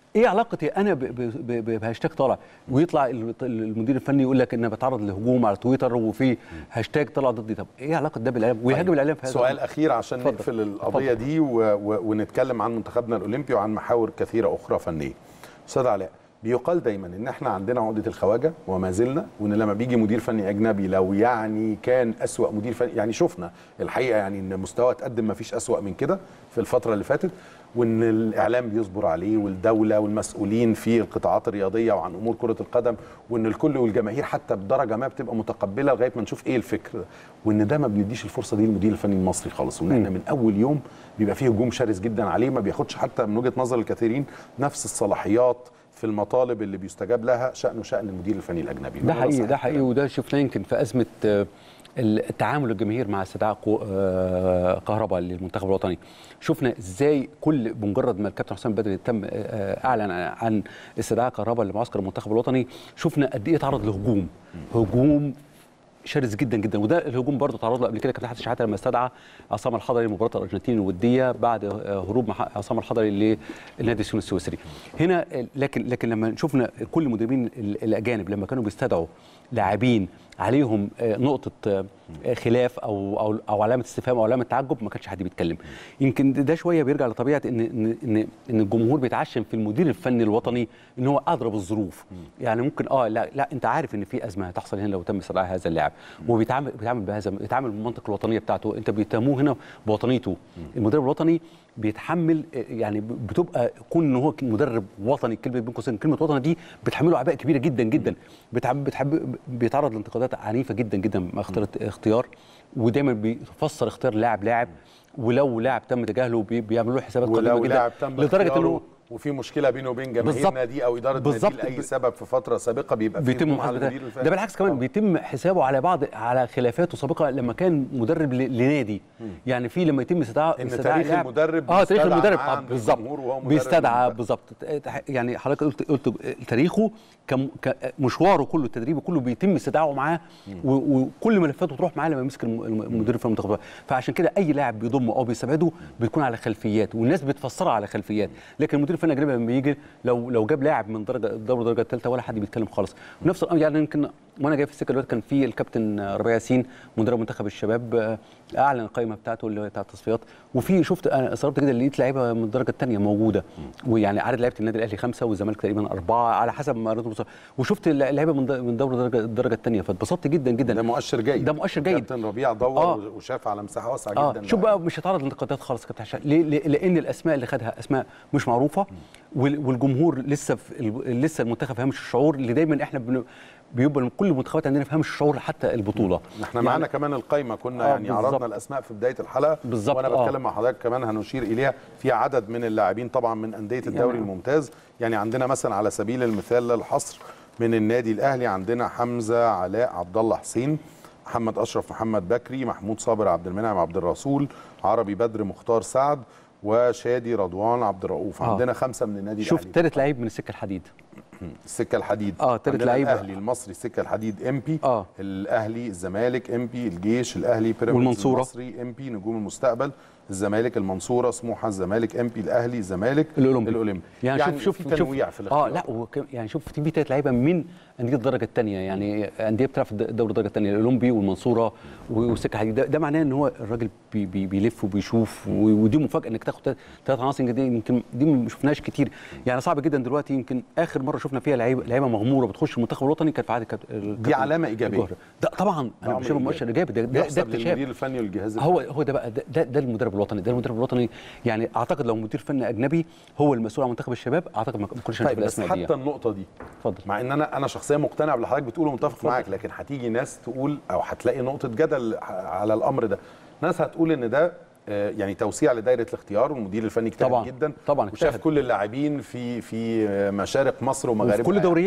ايه علاقتي انا ب- ب- ب- ب- بهاشتاج طالع ويطلع ال- المدير الفني يقول لك ان انا بتعرض لهجوم على تويتر وفي هاشتاج طلع ضدي طب ايه علاقه ده بالاعلام ويهاجم الاعلام في هذا سؤال الأمر؟ اخير عشان اتفضل. نقفل القضيه اتفضل. دي و... و... ونتكلم عن منتخبنا الاولمبي وعن محاور كثيره اخرى فنيه استاذ علاء بيقال دايما ان احنا عندنا عقده الخواجه وما زلنا وان لما بيجي مدير فني اجنبي لو يعني كان اسوا مدير فني يعني شفنا الحقيقه يعني ان مستواه اتقدم ما فيش اسوا من كده في الفتره اللي فاتت وان الاعلام بيصبر عليه والدوله والمسؤولين في القطاعات الرياضيه وعن امور كره القدم وان الكل والجماهير حتى بدرجه ما بتبقى متقبله لغايه ما نشوف ايه الفكر ده وان ده ما بنديش الفرصه دي للمدير الفني المصري خالص وان احنا من اول يوم بيبقى فيه هجوم شرس جدا عليه ما بياخدش حتى من وجهه نظر الكثيرين نفس الصلاحيات في المطالب اللي بيستجاب لها شانه شان المدير الفني الاجنبي ده ولا حقيقي صح ده حقيقي الكلام وده شفناه يمكن في ازمه آه، التعامل الجماهير مع استدعاء قو- آه، كهرباء للمنتخب الوطني شفنا ازاي كل بمجرد ما الكابتن حسام بدري تم آه، اعلن عن استدعاء كهرباء لمعسكر المنتخب الوطني شفنا قد ايه تعرض لهجوم هجوم شرس جدا جدا وده الهجوم برضه تعرض له قبل كده كابتن حسن شحاته لما استدعى عصام الحضري لمباراه الارجنتين الوديه بعد آه، هروب مح- عصام الحضري للنادي السوري السويسري هنا آه، لكن لكن لما شفنا كل المدربين ال- الاجانب لما كانوا بيستدعوا لاعبين عليهم آه، نقطه آه، خلاف او او او علامه استفهام او علامه تعجب ما كانش حد بيتكلم يمكن ده شويه بيرجع لطبيعه ان ان ان, إن الجمهور بيتعشم في المدير الفني الوطني ان هو اضرب الظروف يعني ممكن اه لا لا انت عارف ان في ازمه هتحصل هنا لو تم استدعاء هذا اللاعب وبيتعامل بيتعامل بهذا بيتعامل بالمنطق الوطنيه بتاعته انت بيتهموه هنا بوطنيته المدرب الوطني بيتحمل آه، يعني بتبقى كون ان هو مدرب وطني كلمه بين قوسين كلمه وطني دي بتحمله اعباء كبيره جدا جدا بتحب بتحب بيتعرض لانتقادات عنيفه جدا جدا مع اختيار اختيار ودايما بيفسر اختيار لاعب لاعب ولو لاعب تم تجاهله بي- بيعملوا له حسابات قديمه ولو جدا لاعب تم لدرجه اختياره انه وفي مشكله بينه وبين جماهير بالظبط. نادي او اداره نادي بالظبط. لاي سبب في فتره سابقه بيبقى في بيتم هجوم على محاسبة المدير الفني ده بالعكس كمان طبعاً. بيتم حسابه على بعض على خلافاته سابقه لما كان مدرب ل- لنادي يعني في لما يتم استدعاء إن استدعاء تاريخ لاعب- المدرب اه تاريخ بيستدعى المدرب معاه آه عند بالظبط الجمهور وهو مدرب بيستدعى المنتخب. بالظبط يعني حضرتك قلت قلت تاريخه كم ك- مشواره كله التدريبي كله بيتم استدعائه معاه و- وكل ملفاته تروح معاه لما يمسك الم- الم- المدير في المنتخب فعشان كده اي لاعب بيضمه او بيستبعده بيكون على خلفيات والناس بتفسرها على خلفيات لكن المدير الفني الاجنبي لما يجي لو لو جاب لاعب من درجه الدوري الدرجه الثالثه ولا حد بيتكلم خالص ونفس الامر يعني يمكن وانا جاي في السكه دلوقتي كان في الكابتن ربيع ياسين مدرب منتخب الشباب آه، اعلن القائمه بتاعته اللي هي بتاعه التصفيات وفي شفت انا استغربت جدا لقيت لعيبه من الدرجه الثانيه موجوده ويعني عدد لعيبه النادي الاهلي خمسه والزمالك تقريبا اربعه على حسب ما قريته بص- وشفت لعيبه من د- من دوري الدرجه الدرجه الثانيه فاتبسطت جدا جدا ده مؤشر جيد ده مؤشر جيد. كابتن ربيع دور آه. وشاف على مساحه واسعه اه جدا شوف بقى مش هتعرض لانتقادات خالص يا كابتن هشام ليه؟ ليه؟ لان الاسماء اللي خدها اسماء مش معروفه وال- والجمهور لسه في ال- لسه المنتخب في هامش الشعور اللي دايما احنا بن بيبقى كل المنتخبات عندنا في هامش الشعور حتى البطوله احنا معانا كمان القايمه كنا آه، يعني بالظبط. عرضنا الاسماء في بدايه الحلقه بالظبط، وانا آه. بتكلم مع حضرتك كمان هنشير اليها في عدد من اللاعبين طبعا من انديه الدوري يعني- الممتاز يعني عندنا مثلا على سبيل المثال للحصر من النادي الاهلي عندنا حمزه علاء عبد الله حسين محمد اشرف محمد بكري محمود صابر عبد المنعم عبد الرسول عربي بدر مختار سعد وشادي رضوان عبد الرؤوف آه. عندنا خمسه من النادي شوف الاهلي ثالث لعيب من السكه الحديد السكه الحديد آه، تالت عندنا لعيبة. الاهلي المصري السكه الحديد ام بي آه. الاهلي الزمالك ام بي الجيش الاهلي بيراميدز والمنصورة. المصري ام بي نجوم المستقبل الزمالك المنصوره سموحه الزمالك ام بي الاهلي الزمالك الاولمبي الاولمبي يعني, شوف شوف في شوف تنويع في الاختيار اه لا وك- يعني شوف في في ثلاث لعيبه من انديه الدرجه الثانيه يعني انديه بتلعب في الدوري الدرجه الثانيه الاولمبي والمنصوره والسكه الحديد ده, ده معناه ان هو الراجل بي بي بيلف وبيشوف و- ودي مفاجاه انك تاخد ثلاث عناصر دي يمكن دي ما شفناهاش كتير يعني صعب جدا دلوقتي يمكن اخر مره شفنا فيها لعيبه لعيبه مغموره بتخش المنتخب الوطني كانت في عهد الكابت- الكابتن علامة إيجابية. الجوهري. ده طبعا انا أمر بشوف مؤشر ايجابي ده ده, ده يحسب اكتشاف للمدير الفني والجهاز هو هو ده بقى ده, ده, ده المدرب الوطني ده المدرب الوطني يعني اعتقد لو مدير فني اجنبي هو المسؤول عن منتخب الشباب اعتقد ما كناش هنشوف طيب بس الاسماء دي حتى النقطه دي اتفضل مع ان انا انا شخصيا مقتنع باللي حضرتك بتقوله ومتفق اتفضل. معاك لكن هتيجي ناس تقول او هتلاقي نقطه جدل ح- على الامر ده ناس هتقول ان ده آه، يعني توسيع لدائره الاختيار والمدير الفني اجتهد طبعا، جدا طبعا وشاف اجتهد. كل اللاعبين في في آه، مشارق مصر ومغاربها وفي كل يعني. دوريات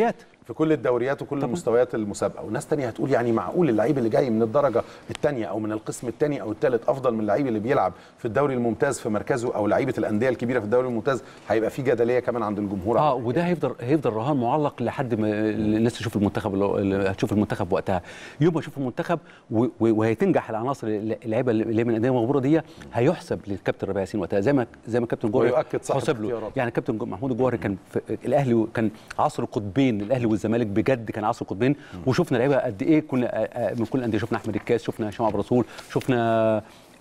في كل الدوريات وكل طبعاً. مستويات المسابقه وناس تانية هتقول يعني معقول اللعيب اللي جاي من الدرجه الثانيه او من القسم الثاني او الثالث افضل من اللعيب اللي بيلعب في الدوري الممتاز في مركزه او لعيبه الانديه الكبيره في الدوري الممتاز هيبقى في جدليه كمان عند الجمهور اه وده هيفضل هيفضل رهان معلق لحد ما الناس تشوف المنتخب اللي هتشوف المنتخب وقتها يوم ما اشوف المنتخب و- و- وهيتنجح العناصر اللعيبه اللي هي من الانديه المغموره دي هيحسب للكابتن ربيع ياسين وقتها زي ما زي ما الكابتن جوهري ويؤكد صحة حسب له اختياراته. يعني كابتن جو- محمود الجوهري كان في الاهلي كان عصر قطبين الاهلي والزمالك بجد كان عصر قطبين وشفنا لعيبه قد ايه كنا آه، آه، من كل الانديه شفنا احمد الكاس شفنا هشام عبد الرسول شفنا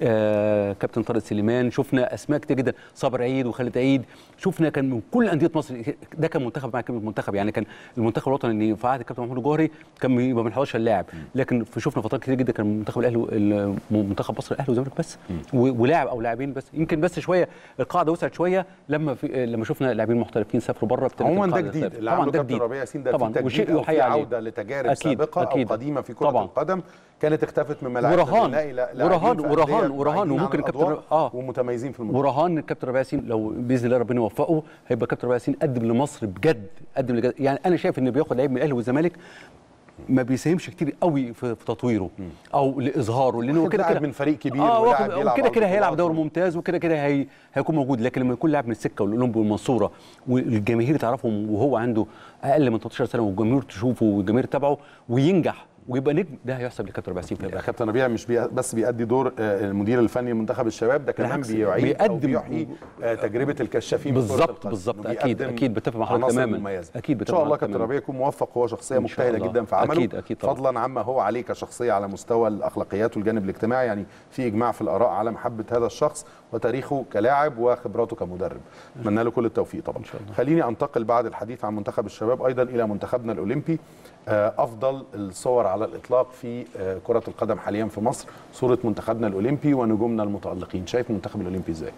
آه كابتن طارق سليمان شفنا اسماء كتير جدا صابر عيد وخالد عيد شفنا كان من كل انديه مصر ده كان منتخب مع كلمه منتخب يعني كان المنتخب الوطني في عهد الكابتن محمود الجوهري كان بيبقى من 11 لاعب لكن في شفنا فترات كتير جدا كان منتخب الاهلي منتخب مصر الاهلي والزمالك بس و- ولاعب او لاعبين بس يمكن بس شويه القاعده وسعت شويه لما في لما شفنا لاعبين محترفين سافروا بره ابتدت عموما ده القاعدة جديد تسافر. اللي طبعاً عنده ده كابتن جديد. ربيع ياسين ده طبعا في تجديد وشيء او في يحيى عليه عوده لتجارب أكيد، سابقه أكيد. او قديمه في كره طبعاً. القدم كانت اختفت من ملاعب ورهان نلاقي لا- لاعبين ورهان في ورهان أندية ورهان بعيدين عن وممكن الكابتن الأضواء اه ومتميزين في المنتخب ورهان الكابتن ربيع ياسين لو باذن الله ربنا يوفقه هيبقى كابتن ربيع ياسين قدم لمصر بجد قدم لجد يعني انا شايف ان بياخد لعيب من الاهلي والزمالك ما بيساهمش كتير قوي في, في تطويره او لاظهاره لانه واخد كده لاعب كده من فريق كبير اه ولاعب واخد- بيلعب وكده على كده هيلعب البطولات. دوري ممتاز وكده كده هي هيكون موجود لكن لما يكون لاعب من السكه والاولمبي والمنصوره والجماهير تعرفهم وهو عنده اقل من 13 سنه والجماهير تشوفه والجماهير تتابعه وينجح ويبقى نجم ده هيحسب لكابتن ربيع ياسين في يبقى الاخر كابتن ربيع مش بي بس بيأدي دور آه، المدير الفني لمنتخب الشباب ده كمان بالعكس، بيعيد او بيقدم- بيحيي آه، تجربه الكشافين في كرة بالظبط القدم. بالظبط وبيقدم اكيد اكيد بتفق مع حضرتك عناصر تماما مميزة. اكيد ان بتفق شاء الله معاك كابتن تماماً. ربيع يكون موفق وهو شخصيه إن شاء مجتهده الله. جدا في عمله أكيد- أكيد طبعاً. فضلا عما هو عليه كشخصيه على مستوى الاخلاقيات والجانب الاجتماعي يعني في اجماع في الاراء على محبه هذا الشخص وتاريخه كلاعب وخبراته كمدرب اتمنى له كل التوفيق طبعا إن شاء الله. خليني انتقل بعد الحديث عن منتخب الشباب ايضا الى منتخبنا الاولمبي آه، افضل الصور على الاطلاق في آه، كره القدم حاليا في مصر صوره منتخبنا الاولمبي ونجومنا المتالقين شايف المنتخب الاولمبي ازاي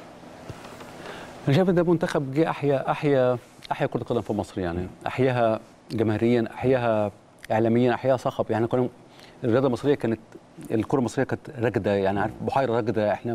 انا شايف ان ده منتخب جه احيا احيا احيا كره القدم في مصر يعني احياها جماهيريا احياها اعلاميا احياها صخب يعني كنا الرياضه المصريه كانت الكره المصريه كانت راكده يعني عارف بحيره راكده احنا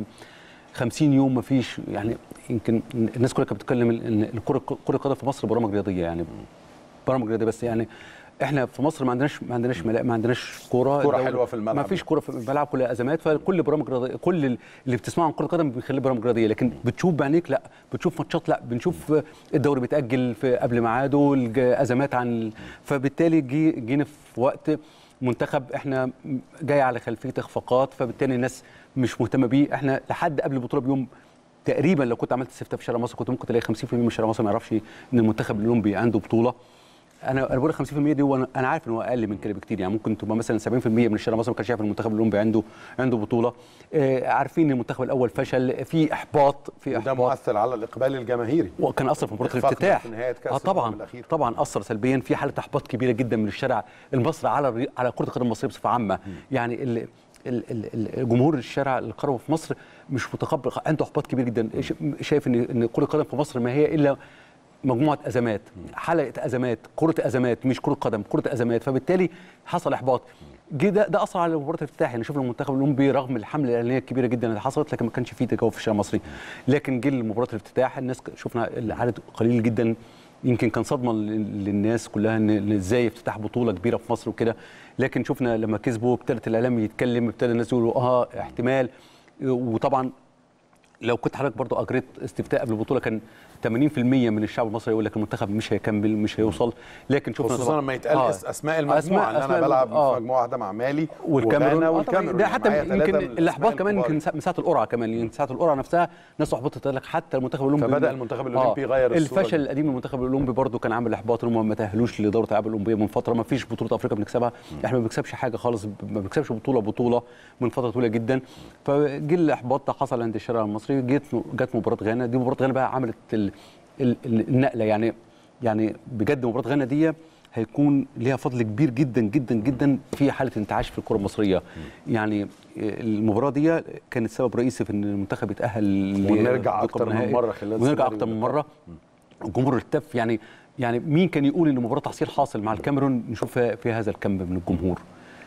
50 يوم ما فيش يعني يمكن الناس كلها كانت بتتكلم ان الكره كره القدم في مصر برامج رياضيه يعني برامج رياضيه بس يعني احنا في مصر ما عندناش ما عندناش ملا- ما عندناش كوره كرة الدوري- حلوة في الملعب. ما فيش كوره في الملعب كلها ازمات فكل برامج رياضيه كل اللي بتسمعه عن كره القدم بيخليه برامج رياضيه لكن بتشوف بعينيك لا بتشوف ماتشات لا بنشوف الدوري بيتاجل في قبل ميعاده الج- ازمات عن فبالتالي جي جينا في وقت منتخب احنا جاي على خلفيه اخفاقات فبالتالي الناس مش مهتمه بيه احنا لحد قبل البطوله بيوم تقريبا لو كنت عملت استفتاء في شارع مصر كنت ممكن تلاقي 50% من شارع مصر ما يعرفش ان المنتخب الاولمبي عنده بطوله انا انا بقول لك 50% دي وانا انا عارف ان هو اقل من كده بكتير يعني ممكن تبقى مثلا 70% من الشارع مصر ما كانش عارف ان المنتخب الاولمبي عنده عنده بطوله آه عارفين ان المنتخب الاول فشل في احباط في وده احباط مؤثر على الاقبال الجماهيري وكان اثر في مباراه إخفاقنا الافتتاح في نهاية كأس اه طبعا الأمم الأخير. طبعا اثر سلبيا في حاله احباط كبيره جدا من الشارع المصري على الري... على كره القدم المصريه بصفه عامه يعني ال... ال- ال- ال- جمهور الشارع القروي في مصر مش متقبل عنده احباط كبير جدا ش- شايف ان ان كره القدم في مصر ما هي الا مجموعه ازمات حلقه ازمات كره ازمات مش كره قدم كره ازمات فبالتالي حصل احباط جه ده ده اثر على مباراه الافتتاح يعني شفنا المنتخب الاولمبي رغم الحمله الاعلانيه الكبيره جدا اللي حصلت لكن ما كانش فيه تجاوب في الشارع المصري لكن جه مباراه الافتتاح الناس ك- شفنا العدد قليل جدا يمكن كان صدمه لل- للناس كلها ان إن ازاي افتتاح بطوله كبيره في مصر وكده لكن شفنا لما كسبوا ابتدت الاعلام يتكلم ابتدى الناس يقولوا اه احتمال وطبعا لو كنت حضرتك برضو اجريت استفتاء قبل البطوله كان 80% من الشعب المصري يقول لك المنتخب مش هيكمل مش هيوصل لكن شفنا خصوصا طبعاً- لما يتقال آه. آه. اسماء المجموعه ان انا أسماء بلعب آه. في مجموعه واحده مع مالي والكاميرون وغانا آه طبعاً. والكاميرون ده حتى معايا يمكن ثلاثة من الأسماء الاحباط كمان الكبار. يمكن من ساعه القرعه كمان يعني ساعه القرعه نفسها ناس احبطت تقول لك حتى المنتخب الاولمبي فبدأ المنتخب الأولمبي يغير الصورة الفشل دي. القديم من المنتخب الاولمبي برضو كان عامل احباط ان هم ما تاهلوش لدوره الالعاب الاولمبيه من فتره ما فيش بطوله افريقيا بنكسبها احنا ما بنكسبش حاجه خالص ما بنكسبش بطوله بطوله من فتره طويله جدا فجه الاحباط ده حصل عند الشارع المصري جت جت مباراه غانا دي مباراه غانا بقى عملت ال ال ال- النقله يعني يعني بجد مباراه غانا دي هيكون ليها فضل كبير جدا جدا جدا في حاله انتعاش في الكره المصريه يعني المباراه دي كانت سبب رئيسي في ان المنتخب يتاهل ل- ونرجع دور أكتر من النهائي. مرة خلال ونرجع سيناريو اكتر من اللقاء. مره الجمهور التف يعني يعني مين كان يقول ان مباراه تحصيل حاصل مع الكاميرون نشوف فيها- في هذا الكم من الجمهور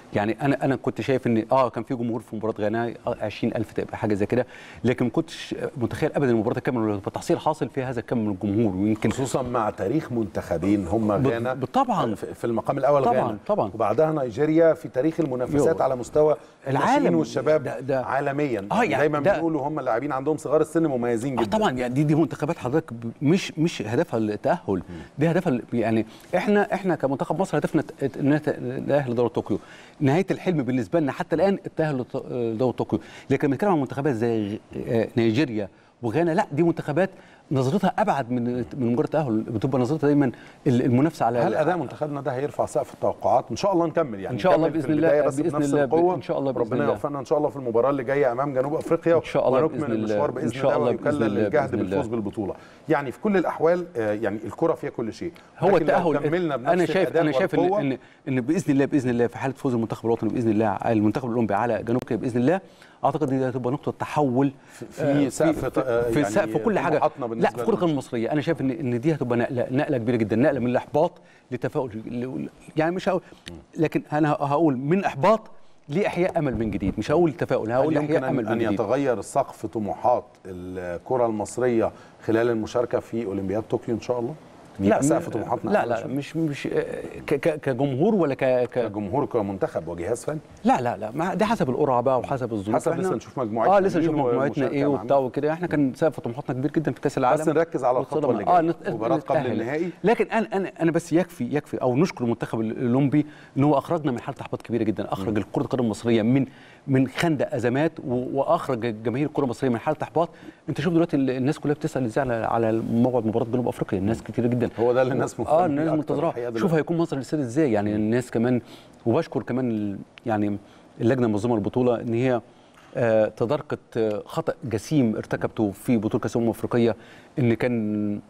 يعني انا انا كنت شايف ان اه كان في جمهور في مباراه غانا 20000 تقريبا حاجه زي كده لكن ما كنتش متخيل ابدا المباراه تكمل التحصيل حاصل في هذا الكم من الجمهور ويمكن خصوصا مع تاريخ منتخبين هم ب- غانا ب- طبعاً. في في المقام الاول طبعاً، غانا طبعاً. وبعدها نيجيريا في تاريخ المنافسات يو. على مستوى العالم. الناشئين والشباب ده- ده- عالميا آه، يعني دايما ده- بيقولوا هم اللاعبين عندهم صغار السن مميزين اه جدا طبعا يعني دي دي منتخبات حضرتك ب- مش مش هدفها التاهل دي هدفها ال- يعني احنا احنا كمنتخب مصر هدفنا ت- ت- إننا ت- نتاهل لدوري طوكيو نهايه الحلم بالنسبه لنا حتى الان التاهل لط- لدوري طوكيو لكن لما نتكلم عن منتخبات زي غ- آه، نيجيريا وغانا لا دي منتخبات نظرتها ابعد من من مجرد التاهل بتبقى نظرتها دايما ال- المنافسه على هل اداء منتخبنا ده هيرفع سقف التوقعات ان شاء الله نكمل يعني إن شاء الله نكمل في بإذن الله- البداية بس بإذن بنفس الله- ب- القوة إن شاء الله بإذن ربنا الله. يوفقنا ان شاء الله في المباراه اللي جايه امام جنوب افريقيا إن شاء الله ونكمل بإذن الله. المشوار إن باذن شاء الله الله بإذن ويكلل الله الجهد بإذن الله. بالفوز بالبطوله يعني في كل الاحوال آه، يعني الكره فيها كل شيء هو لكن لو التاهل كملنا بنفس انا شايف الأداء انا شايف ان والقوة، ان ان باذن الله باذن الله في حاله فوز المنتخب الوطني باذن الله على المنتخب الاولمبي على جنوب كوريا باذن الله اعتقد ان دي هتبقى نقطه تحول في آه، سقف ط- آه، في, في يعني سقف كل حاجه طموحاتنا لا بالنسبة في كره القدم المصريه انا شايف ان ان دي هتبقى نقله نقله كبيره جدا نقله من الاحباط لتفاؤل ل- يعني مش هقول لكن انا هقول من احباط لاحياء امل من جديد مش هقول تفاؤل هل هقول يمكن احياء امل ان, من أن جديد يتغير السقف طموحات الكره المصريه خلال المشاركه في اولمبياد طوكيو ان شاء الله؟ يبقى سقف م- طموحاتنا لا أعلى لا شوية. مش مش آه، ك- ك- كجمهور ولا ك ك كجمهور كمنتخب وجهاز فني لا لا لا ما دي حسب القرعه بقى وحسب الظروف حسب إحنا- لسه نشوف مجموعتنا اه لسه نشوف مين مجموعتنا والمشاركة ايه مع وبتاع مين. وكده احنا كان سقف طموحاتنا كبير جدا في كاس العالم بس نركز على الخطوة والصدمة. اللي جاية. نت- مباراة قبل نتأهل. النهائي. لكن انا انا انا بس يكفي يكفي او نشكر المنتخب الاولمبي ان هو اخرجنا من حاله احباط كبيره جدا اخرج كره القدم المصريه من من خندق ازمات و- واخرج جماهير الكره المصريه من حاله احباط انت شوف دلوقتي ال- الناس كلها بتسال ازاي على على موعد مباراه جنوب افريقيا الناس كتير جدا هو ده اللي الناس مهتمة اه بيه الناس أكتر منتظراه الحقيقة شوف دلوقتي. هيكون مصر الاستاد ازاي يعني الناس كمان وبشكر كمان ال- يعني اللجنه المنظمه للبطوله ان هي آه، تداركت آه، خطا جسيم ارتكبته في بطوله كاس الامم الافريقيه ان كان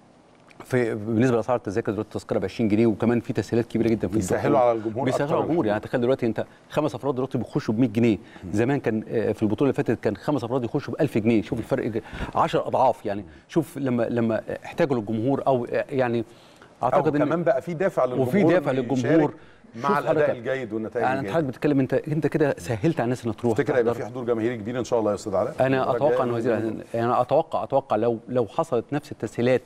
في بالنسبه لاسعار التذاكر دلوقتي التذكره ب 20 جنيه وكمان في تسهيلات كبيره جدا في بيسهلوا الدخول. على الجمهور بيسهلوا أكتر على الجمهور الحقيقة. يعني تخيل دلوقتي انت خمس افراد دلوقتي بيخشوا ب 100 جنيه زمان كان آه، في البطوله اللي فاتت كان خمس افراد يخشوا ب 1000 جنيه شوف الفرق 10 اضعاف يعني شوف لما لما احتاجوا للجمهور او آه، يعني او اعتقد ان كمان بقى في دافع للجمهور وفي دافع إنه للجمهور يشارك شوف مع الاداء حضرتك، الجيد والنتائج يعني انت الجيده حضرتك بتتكلم انت انت كده سهلت على الناس انها تروح تفتكر هيبقى تحضر. في حضور جماهيري كبير ان شاء الله يا استاذ علاء انا المباراة اتوقع الجاية؟ انه وزير يعني اتوقع اتوقع لو لو حصلت نفس التسهيلات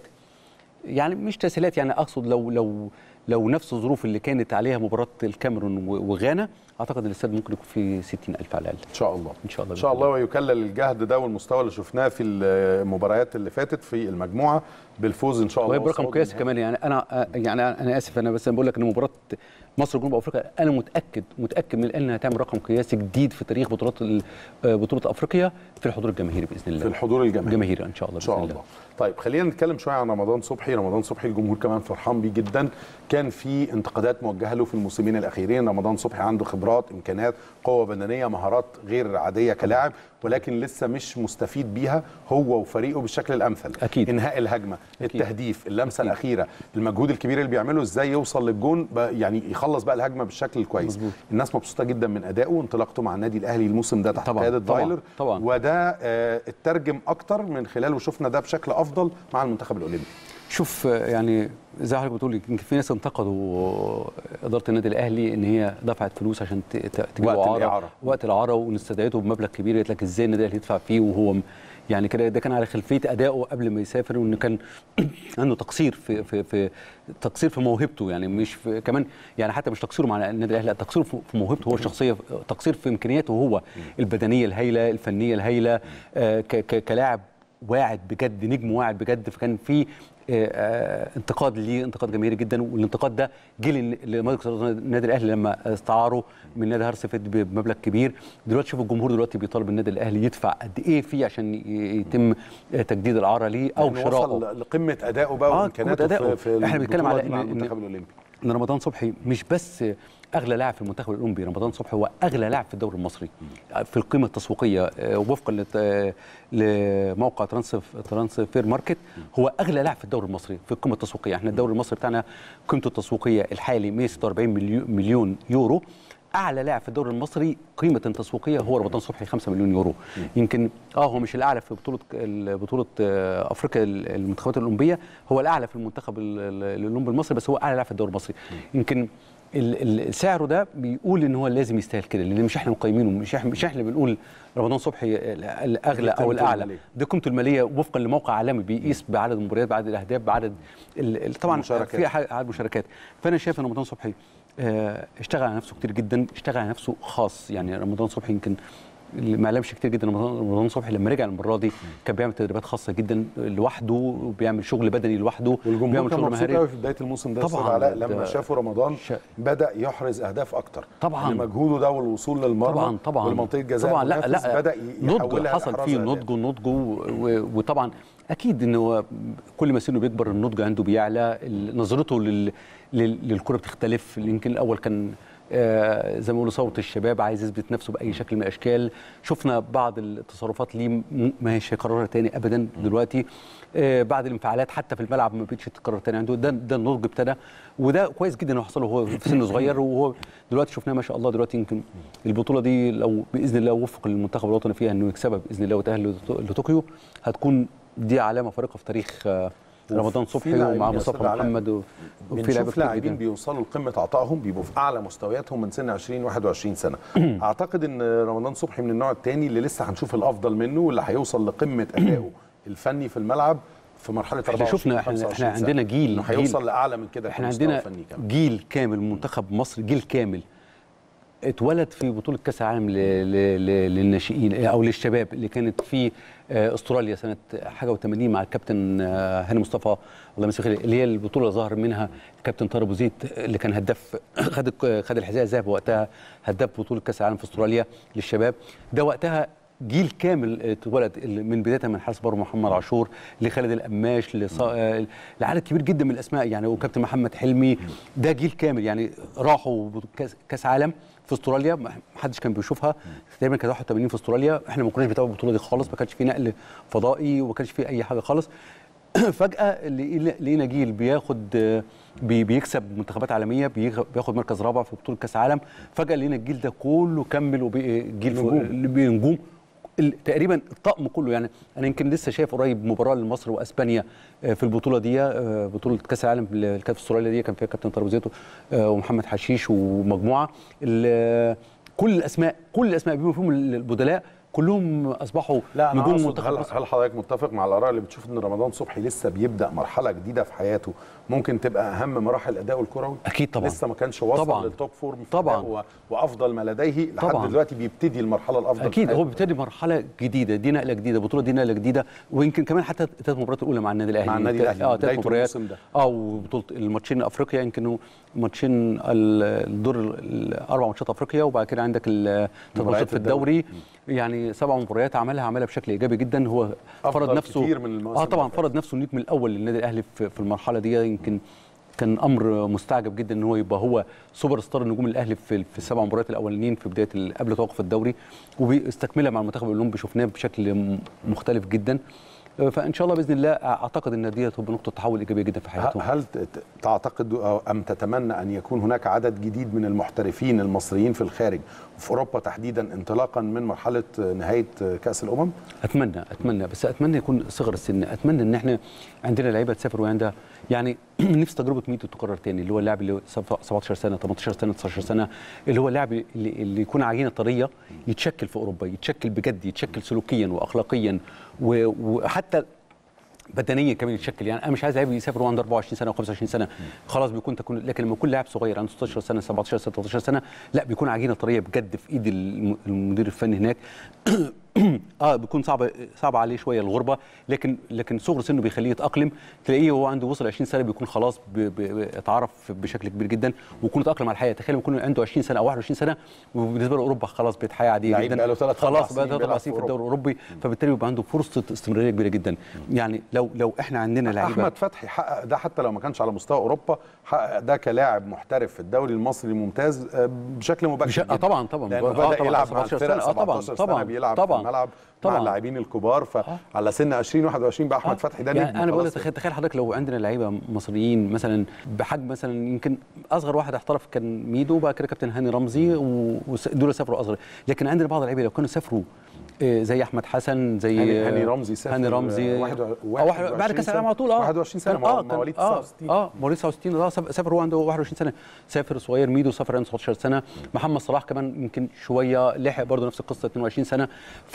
يعني مش تسهيلات يعني اقصد لو لو لو نفس الظروف اللي كانت عليها مباراه الكاميرون و- وغانا اعتقد الاستاد ممكن يكون فيه 60000 على الاقل ان شاء الله ان شاء الله ان شاء الله ويكلل الجهد ده والمستوى اللي شفناه في المباريات اللي فاتت في المجموعه بالفوز ان شاء الله وهي برقم وصعود قياسي النهائي. كمان يعني انا يعني انا اسف انا بس بقول لك ان مباراه مصر وجنوب افريقيا انا متاكد متاكد من الان انها هتعمل رقم قياسي جديد في تاريخ بطولات ال- بطوله افريقيا في الحضور الجماهيري باذن الله في الحضور الجماهيري الجماهيري ان شاء الله ان شاء بإذن الله طيب خلينا نتكلم شويه عن رمضان صبحي رمضان صبحي الجمهور كمان فرحان بيه جدا كان في انتقادات موجهه له في الموسمين الاخيرين رمضان صبحي عنده خبرات امكانيات قوه بدنيه مهارات غير عاديه كلاعب ولكن لسه مش مستفيد بيها هو وفريقه بالشكل الامثل أكيد. انهاء الهجمه أكيد. التهديف اللمسه أكيد. الاخيره المجهود الكبير اللي بيعمله ازاي يوصل للجون بقى- يعني يخلص بقى الهجمه بالشكل الكويس مظبوط. الناس مبسوطه جدا من ادائه انطلاقته مع النادي الاهلي الموسم ده تحت طبعاً، قياده طبعاً، فايلر طبعاً. وده آه، اترجم اكتر من خلاله شفنا ده بشكل افضل مع المنتخب الاولمبي شوف آه، يعني زي ما حضرتك بتقول يمكن في ناس انتقدوا اداره النادي الاهلي ان هي دفعت فلوس عشان ت- ت- تجيب وقت اعاره الإعارة. وقت الاعاره وان استدعيته بمبلغ كبير قالت لك ازاي النادي الاهلي يدفع فيه وهو م- يعني كده ده كان على خلفيه ادائه قبل ما يسافر وان كان عنده تقصير في في في تقصير في موهبته يعني مش في كمان يعني حتى مش تقصيره مع النادي الاهلي لا تقصيره في في موهبته هو الشخصيه تقصير في امكانياته هو البدنيه الهائله الفنيه الهائله آه، ك- ك- كلاعب واعد بجد نجم واعد بجد فكان في آه، آه، انتقاد ليه انتقاد جماهيري جدا والانتقاد ده جه لل- لمجلس إدارة النادي الاهلي لما استعاروا من نادي هارسفيلد بمبلغ كبير دلوقتي شوف الجمهور دلوقتي بيطالب النادي الاهلي يدفع قد ايه فيه عشان ي- يتم آه، تجديد الاعاره ليه او يعني شرائه وصل لقمه ادائه بقى آه، وامكانياته قمة أدائه. في, في إحنا بنتكلم البطولة على دي مع إن- إن- المنتخب الاولمبي ان رمضان صبحي مش بس اغلى لاعب في المنتخب الاولمبي رمضان صبحي هو اغلى لاعب في الدوري المصري في القيمه التسويقيه آه، وفقا لت- لموقع ترانسف ترانسفير ماركت هو اغلى لاعب في الدوري المصري في القيمه التسويقيه احنا الدوري المصري بتاعنا قيمته التسويقيه الحالي 146 مليون- مليون يورو اعلى لاعب في الدوري المصري قيمه تسويقيه هو رمضان صبحي 5 مليون يورو يمكن اه هو مش الاعلى في بطوله ال- بطوله آه، افريقيا ال- المنتخبات الاولمبيه هو الاعلى في المنتخب ال- ال- الاولمبي المصري بس هو اعلى لاعب في الدوري المصري يمكن ال- ال- سعره ده بيقول ان هو لازم يستاهل كده لان مش احنا مقيمينه مش احنا مش احنا اللي بنقول رمضان صبحي ال- الاغلى او قيمته الاعلى المالية. دي قيمته الماليه وفقا لموقع عالمي بيقيس بعدد المباريات بعدد الاهداف بعدد ال- ال- طبعا المشاركات. في ح- عدد مشاركات فانا شايف ان رمضان صبحي آه، اشتغل على نفسه كتير جدا اشتغل على نفسه خاص يعني رمضان صبحي يمكن اللي ما علمش كتير جدا رمضان رمضان صبحي لما رجع المره دي كان بيعمل تدريبات خاصه جدا لوحده وبيعمل شغل بدني لوحده والجمهور بيعمل كان شغل مبسوط مهاري قوي في بدايه الموسم ده طبعاً، استاذ علاء ده- لما شافوا رمضان ش- بدا يحرز اهداف اكتر طبعاً. لمجهوده ده والوصول للمرمى طبعا طبعا ولمنطقه جزاء طبعا لا المنافس لا بدا ي- نضج يحولها حصل لإحراز فيه أهداف. نضج ونضج و- و- وطبعا اكيد ان هو كل ما سنه بيكبر النضج عنده بيعلى ال- نظرته لل... لل... للكره بتختلف يمكن الاول كان آه زي ما بيقولوا ثوره الشباب عايز يثبت نفسه باي شكل من الاشكال شفنا بعض التصرفات ليه م- ما هيش هيكررها تاني ابدا دلوقتي آه بعد الانفعالات حتى في الملعب ما بقتش تتكرر تاني عنده ده ده النضج ابتدى وده كويس جدا انه حصل له وهو في سن صغير وهو دلوقتي شفناه ما شاء الله دلوقتي يمكن البطوله دي لو باذن الله وفق المنتخب الوطني فيها انه يكسبها باذن الله ويتاهل لطو- لطوكيو هتكون دي علامه فارقه في تاريخ آه، رمضان وفي صبحي لاعبين ومع يا مصطفى أستاذ علاء محمد و- وفي لعيبه بنشوف كتير لاعبين جدا بيوصلوا لقمه عطائهم بيبقوا في اعلى مستوياتهم من سن 20 21 سنه اعتقد ان رمضان صبحي من النوع الثاني اللي لسه هنشوف الافضل منه واللي هيوصل لقمه ادائه الفني في الملعب في مرحله احنا 24 شفنا احنا, 25 احنا سنة. عندنا جيل انه جيل- هيوصل لاعلى من كده احنا كمستوى عندنا فني كمان جيل كامل منتخب مصر جيل كامل اتولد في بطوله كاس العالم ل- ل- ل- للناشئين او للشباب اللي كانت في آه، استراليا سنه حاجه و80 مع الكابتن آه، هاني مصطفى الله يمسيه بالخير اللي هي البطوله ظهر منها الكابتن طارق ابو زيد اللي كان هداف خد الك- خد الحذاء الذهبي وقتها هداف بطوله كاس العالم في استراليا للشباب ده وقتها جيل كامل اتولد من بدايه من حارس مرمى محمد عاشور لخالد القماش لص... آه، لعدد كبير جدا من الاسماء يعني وكابتن محمد حلمي ده جيل كامل يعني راحوا كاس, كاس عالم في استراليا ما حدش كان بيشوفها تقريبا كان 81 في استراليا احنا ما كناش بنتابع البطوله دي خالص ما كانش في نقل فضائي وما كانش في اي حاجه خالص فجاه لقينا لقينا جيل بياخد آه، بي- بيكسب منتخبات عالميه بيغ- بياخد مركز رابع في بطوله كاس العالم فجاه لقينا الجيل ده كله كمل وبقي جيل نجوم. بنجوم ال- تقريبا الطقم كله يعني انا يمكن لسه شايف قريب مباراه لمصر واسبانيا آه، في البطوله دي آه، بطوله كاس العالم اللي كانت في استراليا دي كان فيها كابتن ترابيزيتو آه، ومحمد حشيش ومجموعه ال- كل الاسماء كل الاسماء بما فيهم البدلاء كلهم اصبحوا لا انا نجوم أقصد منتخب هل, مصر هل حضرتك متفق مع الاراء اللي بتشوف ان رمضان صبحي لسه بيبدا مرحله جديده في حياته ممكن تبقى اهم مراحل ادائه الكروي اكيد طبعا لسه ما كانش وصل طبعاً. للتوب فورم في طبعاً. أدائه و- وافضل ما لديه لحد طبعاً. دلوقتي بيبتدي المرحله الافضل اكيد في هو حياته. بيبتدي مرحله جديده دي نقله جديده البطوله دي نقله جديده ويمكن كمان حتى الثلاث مباريات الاولى مع النادي الاهلي مع النادي التلات- الأهلي، اه بدايته ثلاث مباريات الموسم ده. اه وبطوله الماتشين افريقيا يمكن ماتشين ال- الدور الاربع ماتشات افريقيا وبعد كده عندك ال- ثلاث ماتشات في الدوري يعني سبع مباريات عملها عملها بشكل ايجابي جدا هو فرض أفضل نفسه كتير من المواسم اه طبعا اللي فرض نفسه النجم الاول للنادي الاهلي في في المرحله دي يمكن كان امر مستعجب جدا ان هو يبقى هو سوبر ستار النجوم الاهلي في في السبع مباريات الاولانيين في بدايه ال- قبل توقف الدوري وبيستكملها مع المنتخب الاولمبي شفناه بشكل م- مختلف جدا آه، فان شاء الله باذن الله اعتقد ان دي هتبقى نقطه تحول ايجابيه جدا في حياتهم هل ت- ت- تعتقد أو ام تتمنى ان يكون هناك عدد جديد من المحترفين المصريين في الخارج وفي اوروبا تحديدا انطلاقا من مرحله نهايه كاس الامم؟ اتمنى اتمنى بس اتمنى يكون صغر السن اتمنى ان احنا عندنا لعيبه تسافر وعندها يعني نفس تجربه ميدو تكرر تاني اللي هو اللاعب اللي 17 سنه 18 سنه 19 سنه اللي هو اللاعب اللي, اللي يكون عجينه طريه يتشكل في اوروبا يتشكل بجد يتشكل سلوكيا واخلاقيا و- وحتى بدنيا كمان يتشكل يعني انا مش عايز لعيب يسافر وهو عنده 24 سنه او 25 سنه خلاص بيكون تكون لكن لما يكون لاعب صغير عنده 16 سنه 17 سنه 13 سنه لا بيكون عجينه طريه بجد في ايد الم- المدير الفني هناك اه بيكون صعب صعب عليه شويه الغربه لكن لكن صغر سنه بيخليه يتاقلم تلاقيه هو عنده وصل 20 سنه بيكون خلاص ب- ب- اتعرف بشكل كبير جدا ويكون اتاقلم على الحياه تخيل لما يكون عنده 20 سنه او 21 سنه وبالنسبه له اوروبا خلاص بقت حياه عاديه لعيب جدا بقاله ثلاث أربع خلاص سنين بقى ثلاث بيلعب اربع في سنين في أوروبا. الدوري الاوروبي فبالتالي يبقى عنده فرصه استمراريه كبيره جدا يعني لو لو احنا عندنا لعيبه احمد فتحي حقق ده حتى لو ما كانش على مستوى اوروبا حقق ده كلاعب محترف في الدوري المصري الممتاز آه، بشكل مباشر بش- آه جداً. طبعاً، طبعاً. لانه آه، بدا طبعاً، يلعب مع 17 الفرق سنة. آه، طبعاً، 17 طبعاً، سنه بيلعب طبعاً، في الملعب مع طبعاً. اللاعبين الكبار فعلى سن 20 21 بقى احمد فتحي ده يعني نجم انا بقول لك خلاص. تخيل تخيل حضرتك لو عندنا لعيبه مصريين مثلا بحجم مثلا يمكن اصغر واحد احترف كان ميدو وبعد كده كابتن هاني رمزي و- ودول سافروا اصغر لكن عندنا بعض اللعيبه لو كانوا سافروا آه، زي احمد حسن زي هاني- هاني رمزي سافر، هاني رمزي آه، واحد و- آه، واحد واحد- بعد وعشرين كاس العالم سنة. على طول اه 21 سنة، كان- ما هو- اه كان- مواليد اه 69. اه مواليد 69 اه سافر سافر هو عنده 21 سنه سافر صغير ميدو سافر عنده 19 سنه محمد صلاح كمان يمكن شويه لحق برضه نفس القصه 22 سنه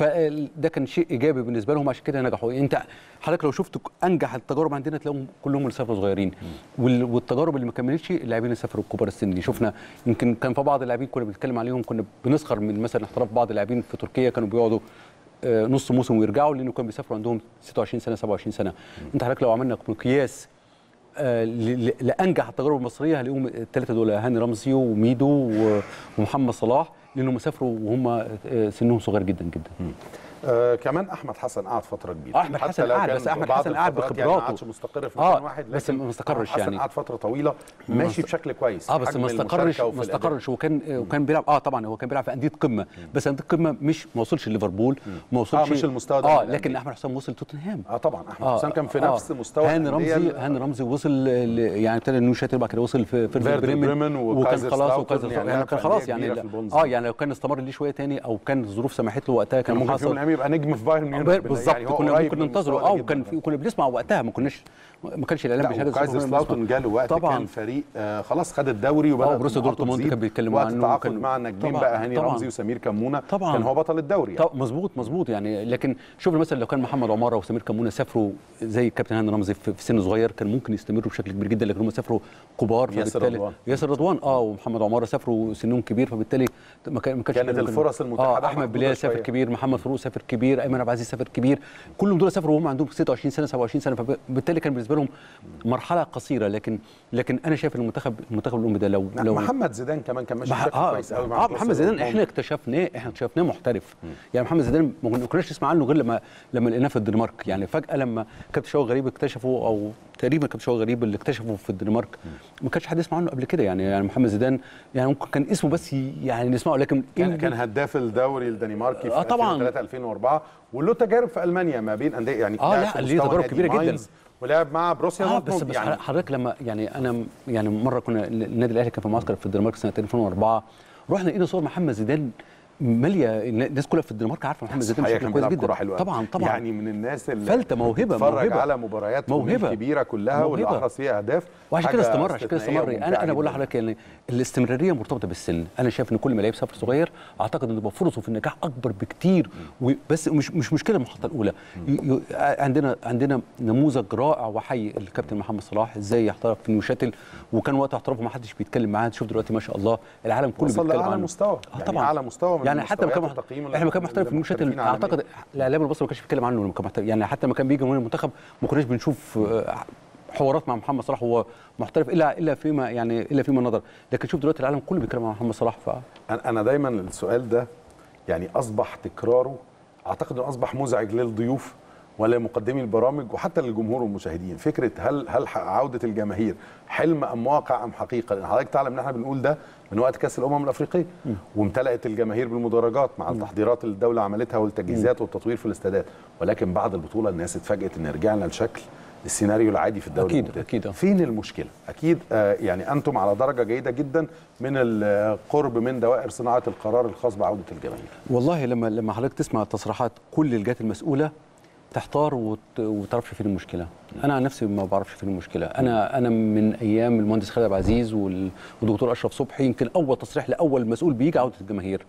فده كان شيء ايجابي بالنسبه لهم عشان كده نجحوا انت حضرتك لو شفت انجح التجارب عندنا تلاقيهم كلهم اللي سافروا صغيرين وال- والتجارب اللي ما كملتش اللاعبين اللي سافروا الكبار السن دي شفنا يمكن كان في بعض اللاعبين كنا بنتكلم عليهم كنا بنسخر من مثلا احتراف بعض اللاعبين في تركيا كانوا بيقعدوا آه، نص موسم ويرجعوا لانه كانوا بيسافروا عندهم 26 سنه 27 سنه انت حضرتك لو عملنا مقياس آه، ل- ل- لانجح التجارب المصريه هلاقيهم الثلاثه دول هاني رمزي وميدو و- ومحمد صلاح لانهم سافروا وهم آه، سنهم صغير جدا جدا آه كمان احمد حسن قعد فتره كبيره أحمد حتى حسن لو قعد، كان بس أحمد بعض حسن قعد الفترات يعني بخبراته. ما قعدش مستقر في آه، مكان واحد بس لكن ما استقرش أحمد حسن يعني. قعد فتره طويله ما ماشي است- بشكل كويس اه في بس حجم ما استقرش المشاركة ما وفي الأداء. استقرش وكان وكان بيلعب اه طبعا هو كان بيلعب في انديه قمه بس انديه قمه مش ما وصلش ليفربول ما وصلش مش المستوى ده اه من الأندية. لكن احمد حسام وصل توتنهام اه طبعا احمد حسام كان في نفس مستوى هاني الأندية رمزي ال- هاني رمزي وصل ل- يعني ابتدى انه شاتر بعد كده وصل في في فيردر بريمن وكان وكايزر خلاص سلاوترن، وكايزر يعني يعني, لعب كان في خلاص أندية يعني كبيرة لا- في البونز اه دي. يعني لو كان استمر ليه شويه تاني او كان الظروف سمحت له وقتها كان كان ممكن في يوم حصل من الايام يبقى نجم في بايرن ميونخ ب- يعني بالظبط هو كنا قريب ممكن من ننتظره المستوى اه ده وكان جداً. في كنا بنسمع وقتها ما كناش ما كانش الاعلام لا بشهاده وكايزر سلاوتن جاله وقت طبعا كان فريق آه خلاص خد الدوري وبدا آه، بروسيا طموحاته دورتموند تزيد. كان بيتكلموا وقت عنه التعاقد وكان- مع النجمين طبعاً، بقى هاني طبعاً. رمزي وسمير كمونه طبعاً. كان هو بطل الدوري يعني. طب مظبوط مظبوط يعني لكن شوف مثلا لو كان محمد عماره وسمير كمونه سافروا زي الكابتن هاني رمزي في في سن صغير كان ممكن يستمروا بشكل كبير جدا لكن هم سافروا كبار ياسر فبالتالي رضوان. ياسر رضوان اه ومحمد عماره سافروا سنهم كبير فبالتالي ما كان ما كانش كانت ممكن- الفرص المتاحة اه بقى احمد محدودة بلال سافر شوية. كبير محمد فاروق سافر كبير ايمن عبد العزيز سافر كبير كلهم دول سافروا وهم عندهم 26 سنه 27 سنه فبالتالي كان بالنسبه لهم مرحله قصيره لكن لكن انا شايف المنتخب المنتخب الأولمبي ده لو لو محمد زيدان كمان كان ماشي مح- بشكل اه, كويس قوي مع آه بروسيا محمد زيدان دورتموند. احنا اكتشفناه احنا اكتشفناه محترف يعني محمد زيدان ما كناش نسمع عنه غير لما لما لقيناه في الدنمارك يعني فجاه لما كابتن شوقي غريب اكتشفه او تقريبا كابتن شوقي غريب اللي اكتشفه في الدنمارك ما كانش حد يسمع عنه قبل كده يعني يعني محمد زيدان يعني ممكن كان اسمه بس ي- يعني نسمعه لكن كان إن- كان هداف الدوري الدنماركي في آه طبعاً. 2003 2004 وله تجارب في المانيا ما بين انديه يعني آه لعب لا، في ليه مستوى تجارب نادي كبيرة جداً. ماينز ولعب مع بروسيا اه بس دورتموند بس يعني حضرتك لما يعني انا يعني مره كنا النادي الاهلي كان في معسكر في الدنمارك سنه 2004 رحنا لقينا صور محمد زيدان ماليه الناس كلها في الدنمارك عارفه محمد زيدان الحقيقه بشكل كان كويس بيلعب كوره جدا حلوه طبعا طبعا يعني من الناس اللي فلتة موهبة، بتتفرج موهبة. على مباريات موهبة. كبيره كلها واللي موهبة. احرز فيها اهداف وعشان كده حاجة استمر عشان كده استثنائية استمر انا وممتعة انا بقول جداً. لحضرتك يعني الاستمراريه مرتبطه بالسن انا شايف ان كل ما لعيب سافر صغير اعتقد ان يبقى فرصه في النجاح اكبر بكتير بس مش مش مشكله المحطه الاولى ي- ي- عندنا عندنا نموذج رائع وحي الكابتن محمد صلاح ازاي يحترف في نيوشاتل وكان وقت احترافه ما حدش بيتكلم معاه شوف دلوقتي ما شاء الله العالم كله وصل بيتكلم لاعلى عنه مستوى آه يعني طبعا اعلى مستوى من يعني حتى لما كان مستويات التقييم احنا لما كان محترف في المحترفين نيوشاتل عالمياً. اعتقد الاعلام المصري ما كانش بيتكلم عنه لما كان محترف يعني حتى لما كان بيجي من المنتخب ما كناش بنشوف آه، حوارات مع محمد صلاح وهو محترف الا الا فيما يعني الا فيما نظر لكن شوف دلوقتي العالم كله بيتكلم عن محمد صلاح ف انا أنا دايما السؤال ده يعني اصبح تكراره اعتقد انه اصبح مزعج للضيوف ولمقدمي البرامج وحتى للجمهور والمشاهدين فكره هل هل ح- عوده الجماهير حلم ام واقع ام حقيقه لان حضرتك تعلم ان احنا بنقول ده من وقت كاس الامم الافريقيه وامتلأت الجماهير بالمدرجات مع التحضيرات اللي الدوله عملتها والتجهيزات والتطوير في الاستادات ولكن بعد البطوله الناس اتفاجئت ان رجعنا لشكل السيناريو العادي في الدوري أكيد، الممتاز. أكيد، آه. فين المشكله اكيد آه يعني انتم على درجه جيده جدا من القرب من دوائر صناعه القرار الخاص بعوده الجماهير والله لما لما حضرتك تسمع تصريحات كل الجهات المسؤوله تحتار وت- وتعرفش فين المشكله انا عن نفسي ما بعرفش فين المشكله انا انا من ايام المهندس خالد عبد العزيز وال- والدكتور اشرف صبحي يمكن اول تصريح لاول مسؤول بيجي عوده الجماهير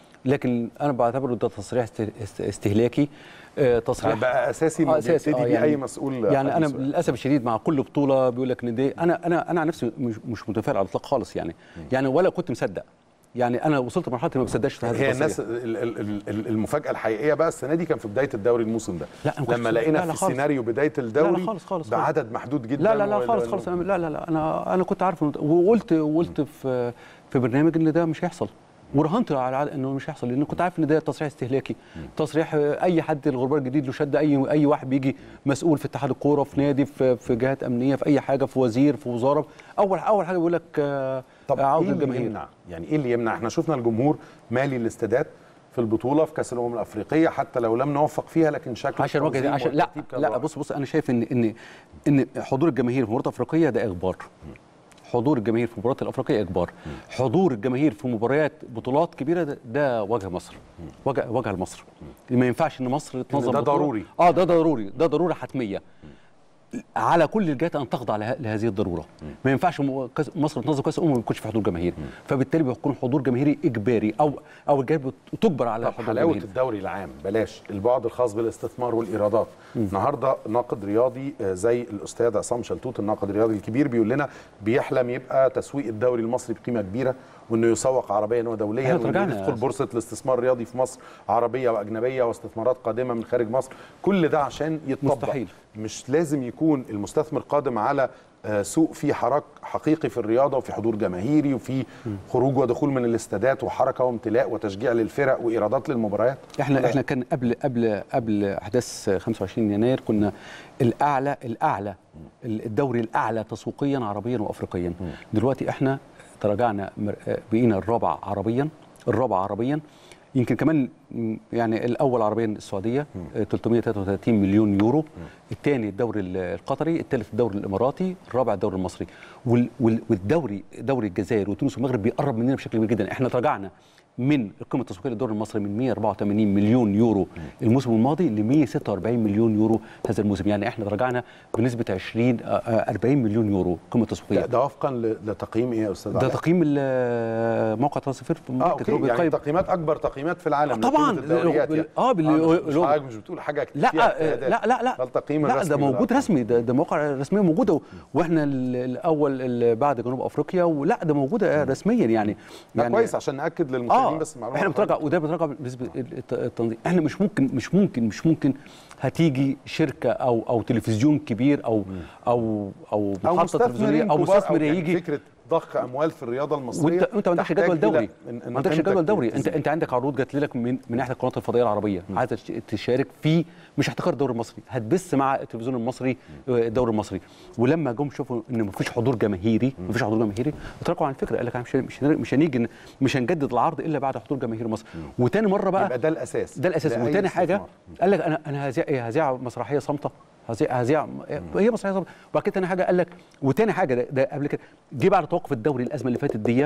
لكن انا بعتبره ده تصريح است- است- استهلاكي آه، تصريح بقى اساسي آه، انه أساسي، بيبتدي آه، بيه يعني- اي مسؤول يعني انا حديث. للاسف الشديد مع كل بطوله بيقول لك ان دي انا انا انا عن نفسي مش مش متفائل على الاطلاق خالص يعني يعني ولا كنت مصدق يعني انا وصلت لمرحله ما بصدقش في هذا هي التصريح. الناس ال- ال- ال- ال- المفاجاه الحقيقيه بقى السنه دي كان في بدايه الدوري الموسم ده لا، أنا كنت- لما لا، لقينا لا في خالص. السيناريو بدايه الدوري لا، لا، خالص، خالص، خالص. بعدد محدود جدا لا لا لا وال- خالص خالص أنا لا لا لا انا انا كنت عارف إنه- وقلت وقلت في في برنامج ان ده مش هيحصل ورهنت على على انه مش هيحصل لان كنت عارف ان ده تصريح استهلاكي تصريح آه، اي حد الغربال الجديد له شد اي اي واحد بيجي مسؤول في اتحاد الكوره في نادي في في جهات امنيه في اي حاجه في وزير في وزاره اول اول حاجه بيقول لك آه، طب عوده ايه اللي الجماهير يمنع يعني ايه اللي يمنع احنا شفنا الجمهور مالي الاستادات في البطوله في كاس الامم الافريقيه حتى لو لم نوفق فيها لكن شكل عشان وجه التنظيم عشان لا والترتيب كان لا رائع. بص بص انا شايف ان ان ان حضور الجماهير في مباراه افريقيه ده اخبار حضور الجماهير في المباريات الافريقيه اجبار حضور الجماهير في مباريات بطولات كبيره ده, ده وجه مصر وجه وجه لمصر ما ينفعش ان مصر تنظم ده بطولة. ضروري. اه ده ضروري ده ضروره حتميه على كل الجهات ان تخضع له- لهذه الضروره ما ينفعش م- كأس- مصر تنظم كاس امم وما يكونش في حضور جماهيري فبالتالي بيكون حضور جماهيري اجباري او او الجهات بت- تجبر على طب حضور حلاوه جماهيري الدوري العام بلاش البعد الخاص بالاستثمار والايرادات النهارده ناقد رياضي آه، زي الاستاذ عصام شلتوت الناقد الرياضي الكبير بيقول لنا بيحلم يبقى تسويق الدوري المصري بقيمه كبيره وانه يسوق عربيا ودوليا إحنا وإنه تراجعنا يدخل بورصه الاستثمار الرياضي في مصر عربيه واجنبيه واستثمارات قادمه من خارج مصر كل ده عشان يتطبق مستحيل. مش لازم يكون المستثمر قادم على آه، سوق فيه حراك حقيقي في الرياضه وفي حضور جماهيري وفي خروج ودخول من الاستادات وحركه وامتلاء وتشجيع للفرق وايرادات للمباريات احنا احنا كان قبل قبل قبل احداث 25 يناير كنا الاعلى الاعلى الدوري الاعلى تسويقيا عربيا وافريقيا دلوقتي احنا تراجعنا مر- آه، بقينا الرابع عربيا الرابع عربيا يمكن كمان م، يعني الاول عربيا السعوديه آه، 333 مليون يورو الثاني الدوري ال- القطري الثالث الدوري الاماراتي الرابع الدوري المصري وال- وال- والدوري دوري الجزائر وتونس والمغرب بيقرب مننا بشكل كبير جدا احنا تراجعنا من القيمه التسويقيه للدوري المصري من 184 مليون يورو الموسم الماضي ل 146 مليون يورو هذا الموسم يعني احنا تراجعنا بنسبه 20 آه، آه، 40 مليون يورو قيمه ده, تسويقيه ده وفقا ل- لتقييم ايه يا استاذ ده علاء؟ تقييم ال- موقع تصفير في اه ماركت اوكي هو يعني بيقيم تقييمات اكبر تقييمات في العالم طبعاً. لقيمة الدوريات بال- يعني. آه، بال- مش- مش لو- حضرتك مش بتقول حاجه لا فيها آه، اجتهادات. لا لا لا ده التقييم لا الرسمي ده موجود للأرقام. رسمي ده, ده مواقع رسميه موجوده و- واحنا ال- الاول ال- بعد جنوب افريقيا ولا ده موجوده رسميا يعني ده يعني كويس عشان ناكد للمشاهدين بس معلومه احنا بنتراجع وده بنتراجع بنسبه الت- التنظيم احنا مش ممكن مش ممكن مش ممكن هتيجي شركه او او تلفزيون كبير او او او او محطه مستثمرين تلفزيونيه او كبار مستثمر يعني يجي فكره ضخ اموال في الرياضه المصريه وانت انت ما عندكش تحتاج جدول إلى دوري إن- إن ما عندكش قيمتك جدول دوري انت تزيد. انت عندك عروض جات لك من من احدى القنوات الفضائيه العربيه عايزه تش- تشارك في مش احتكار الدوري المصري هتبث مع التلفزيون المصري آه، الدوري المصري ولما جم شافوا ان مفيش حضور جماهيري مفيش حضور جماهيري اتركوا عن الفكره قال لك مش مش هن- مش هنيجي ن- مش هنجدد العرض الا بعد حضور جماهير مصر وتاني مره بقى يبقى ده الاساس ده الاساس لأي وتاني حاجه استثمار. قال لك انا انا هذيع إيه؟ هذيع مسرحيه صامته هذيع هذيع هي مسرحيه صامته وبعد كده تاني حاجه قال لك وتاني حاجه ده, ده قبل كده جه بعد توقف الدوري الازمه اللي فاتت دي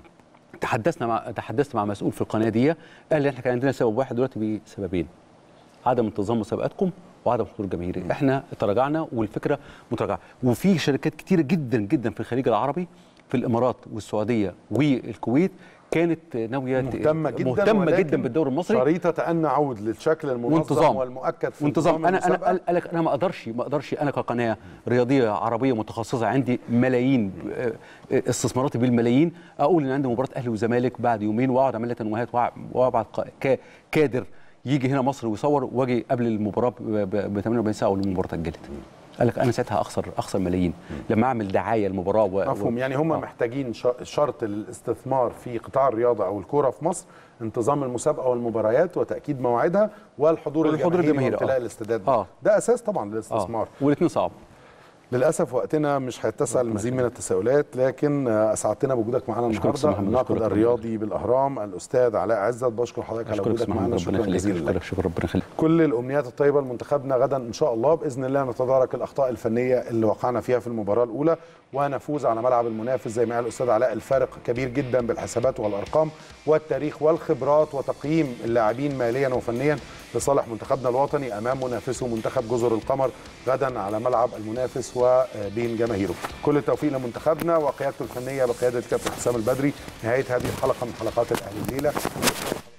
تحدثنا مع تحدثت مع مسؤول في القناه دي قال لي احنا كان عندنا سبب واحد دلوقتي بسببين عدم انتظام مسابقاتكم وعدم حضور جماهيري احنا تراجعنا والفكره متراجعه وفي شركات كتيره جدا جدا في الخليج العربي في الامارات والسعوديه والكويت كانت ناويه ت- مهتمه جدا مهتمه ولكن جدا بالدوري المصري شريطه ان نعود للشكل المنظم وانتظام. والمؤكد في وانتظام انا انا المسابقة. قال قال لك انا ما اقدرش ما اقدرش انا كقناه رياضيه عربيه متخصصه عندي ملايين آه، آه، استثماراتي بالملايين اقول ان عندي مباراه اهلي وزمالك بعد يومين واقعد اعمل لها تنويهات وأع- وابعت ق- كا- كادر يجي هنا مصر ويصور واجي قبل المباراه ب 48 ساعه والمباراه اتاجلت قال لك انا ساعتها اخسر اخسر ملايين لما اعمل دعايه للمباراه و... مفهوم يعني هم آه. محتاجين ش- شرط للاستثمار في قطاع الرياضه او الكوره في مصر انتظام المسابقه والمباريات وتاكيد مواعيدها والحضور, والحضور الجماهيري الجماهيري، وامتلاء آه. الاستادات آه. ده اساس طبعا للاستثمار اه والاثنين صعب للاسف وقتنا مش هيتسع للمزيد من التساؤلات لكن آه، اسعدتنا بوجودك معنا أشكرك أستاذ النهارده محمد، الناقد أشكرك. الرياضي بالاهرام الاستاذ علاء عزت بشكر حضرتك على اشكرك وجودك اسمع معنا ربنا شكرا يخليك جزيلا لك اشكرك شكرا ربنا يخليك كل الامنيات الطيبه لمنتخبنا غدا ان شاء الله باذن الله نتدارك الاخطاء الفنيه اللي وقعنا فيها في المباراه الاولى ونفوز على ملعب المنافس زي ما قال الاستاذ علاء الفارق كبير جدا بالحسابات والارقام والتاريخ والخبرات وتقييم اللاعبين ماليا وفنيا لصالح منتخبنا الوطني امام منافسه منتخب جزر القمر غدا على ملعب المنافس وبين جماهيره كل التوفيق لمنتخبنا وقيادته الفنيه بقياده الكابتن حسام البدري نهايه هذه الحلقه من حلقات الاهلي الليله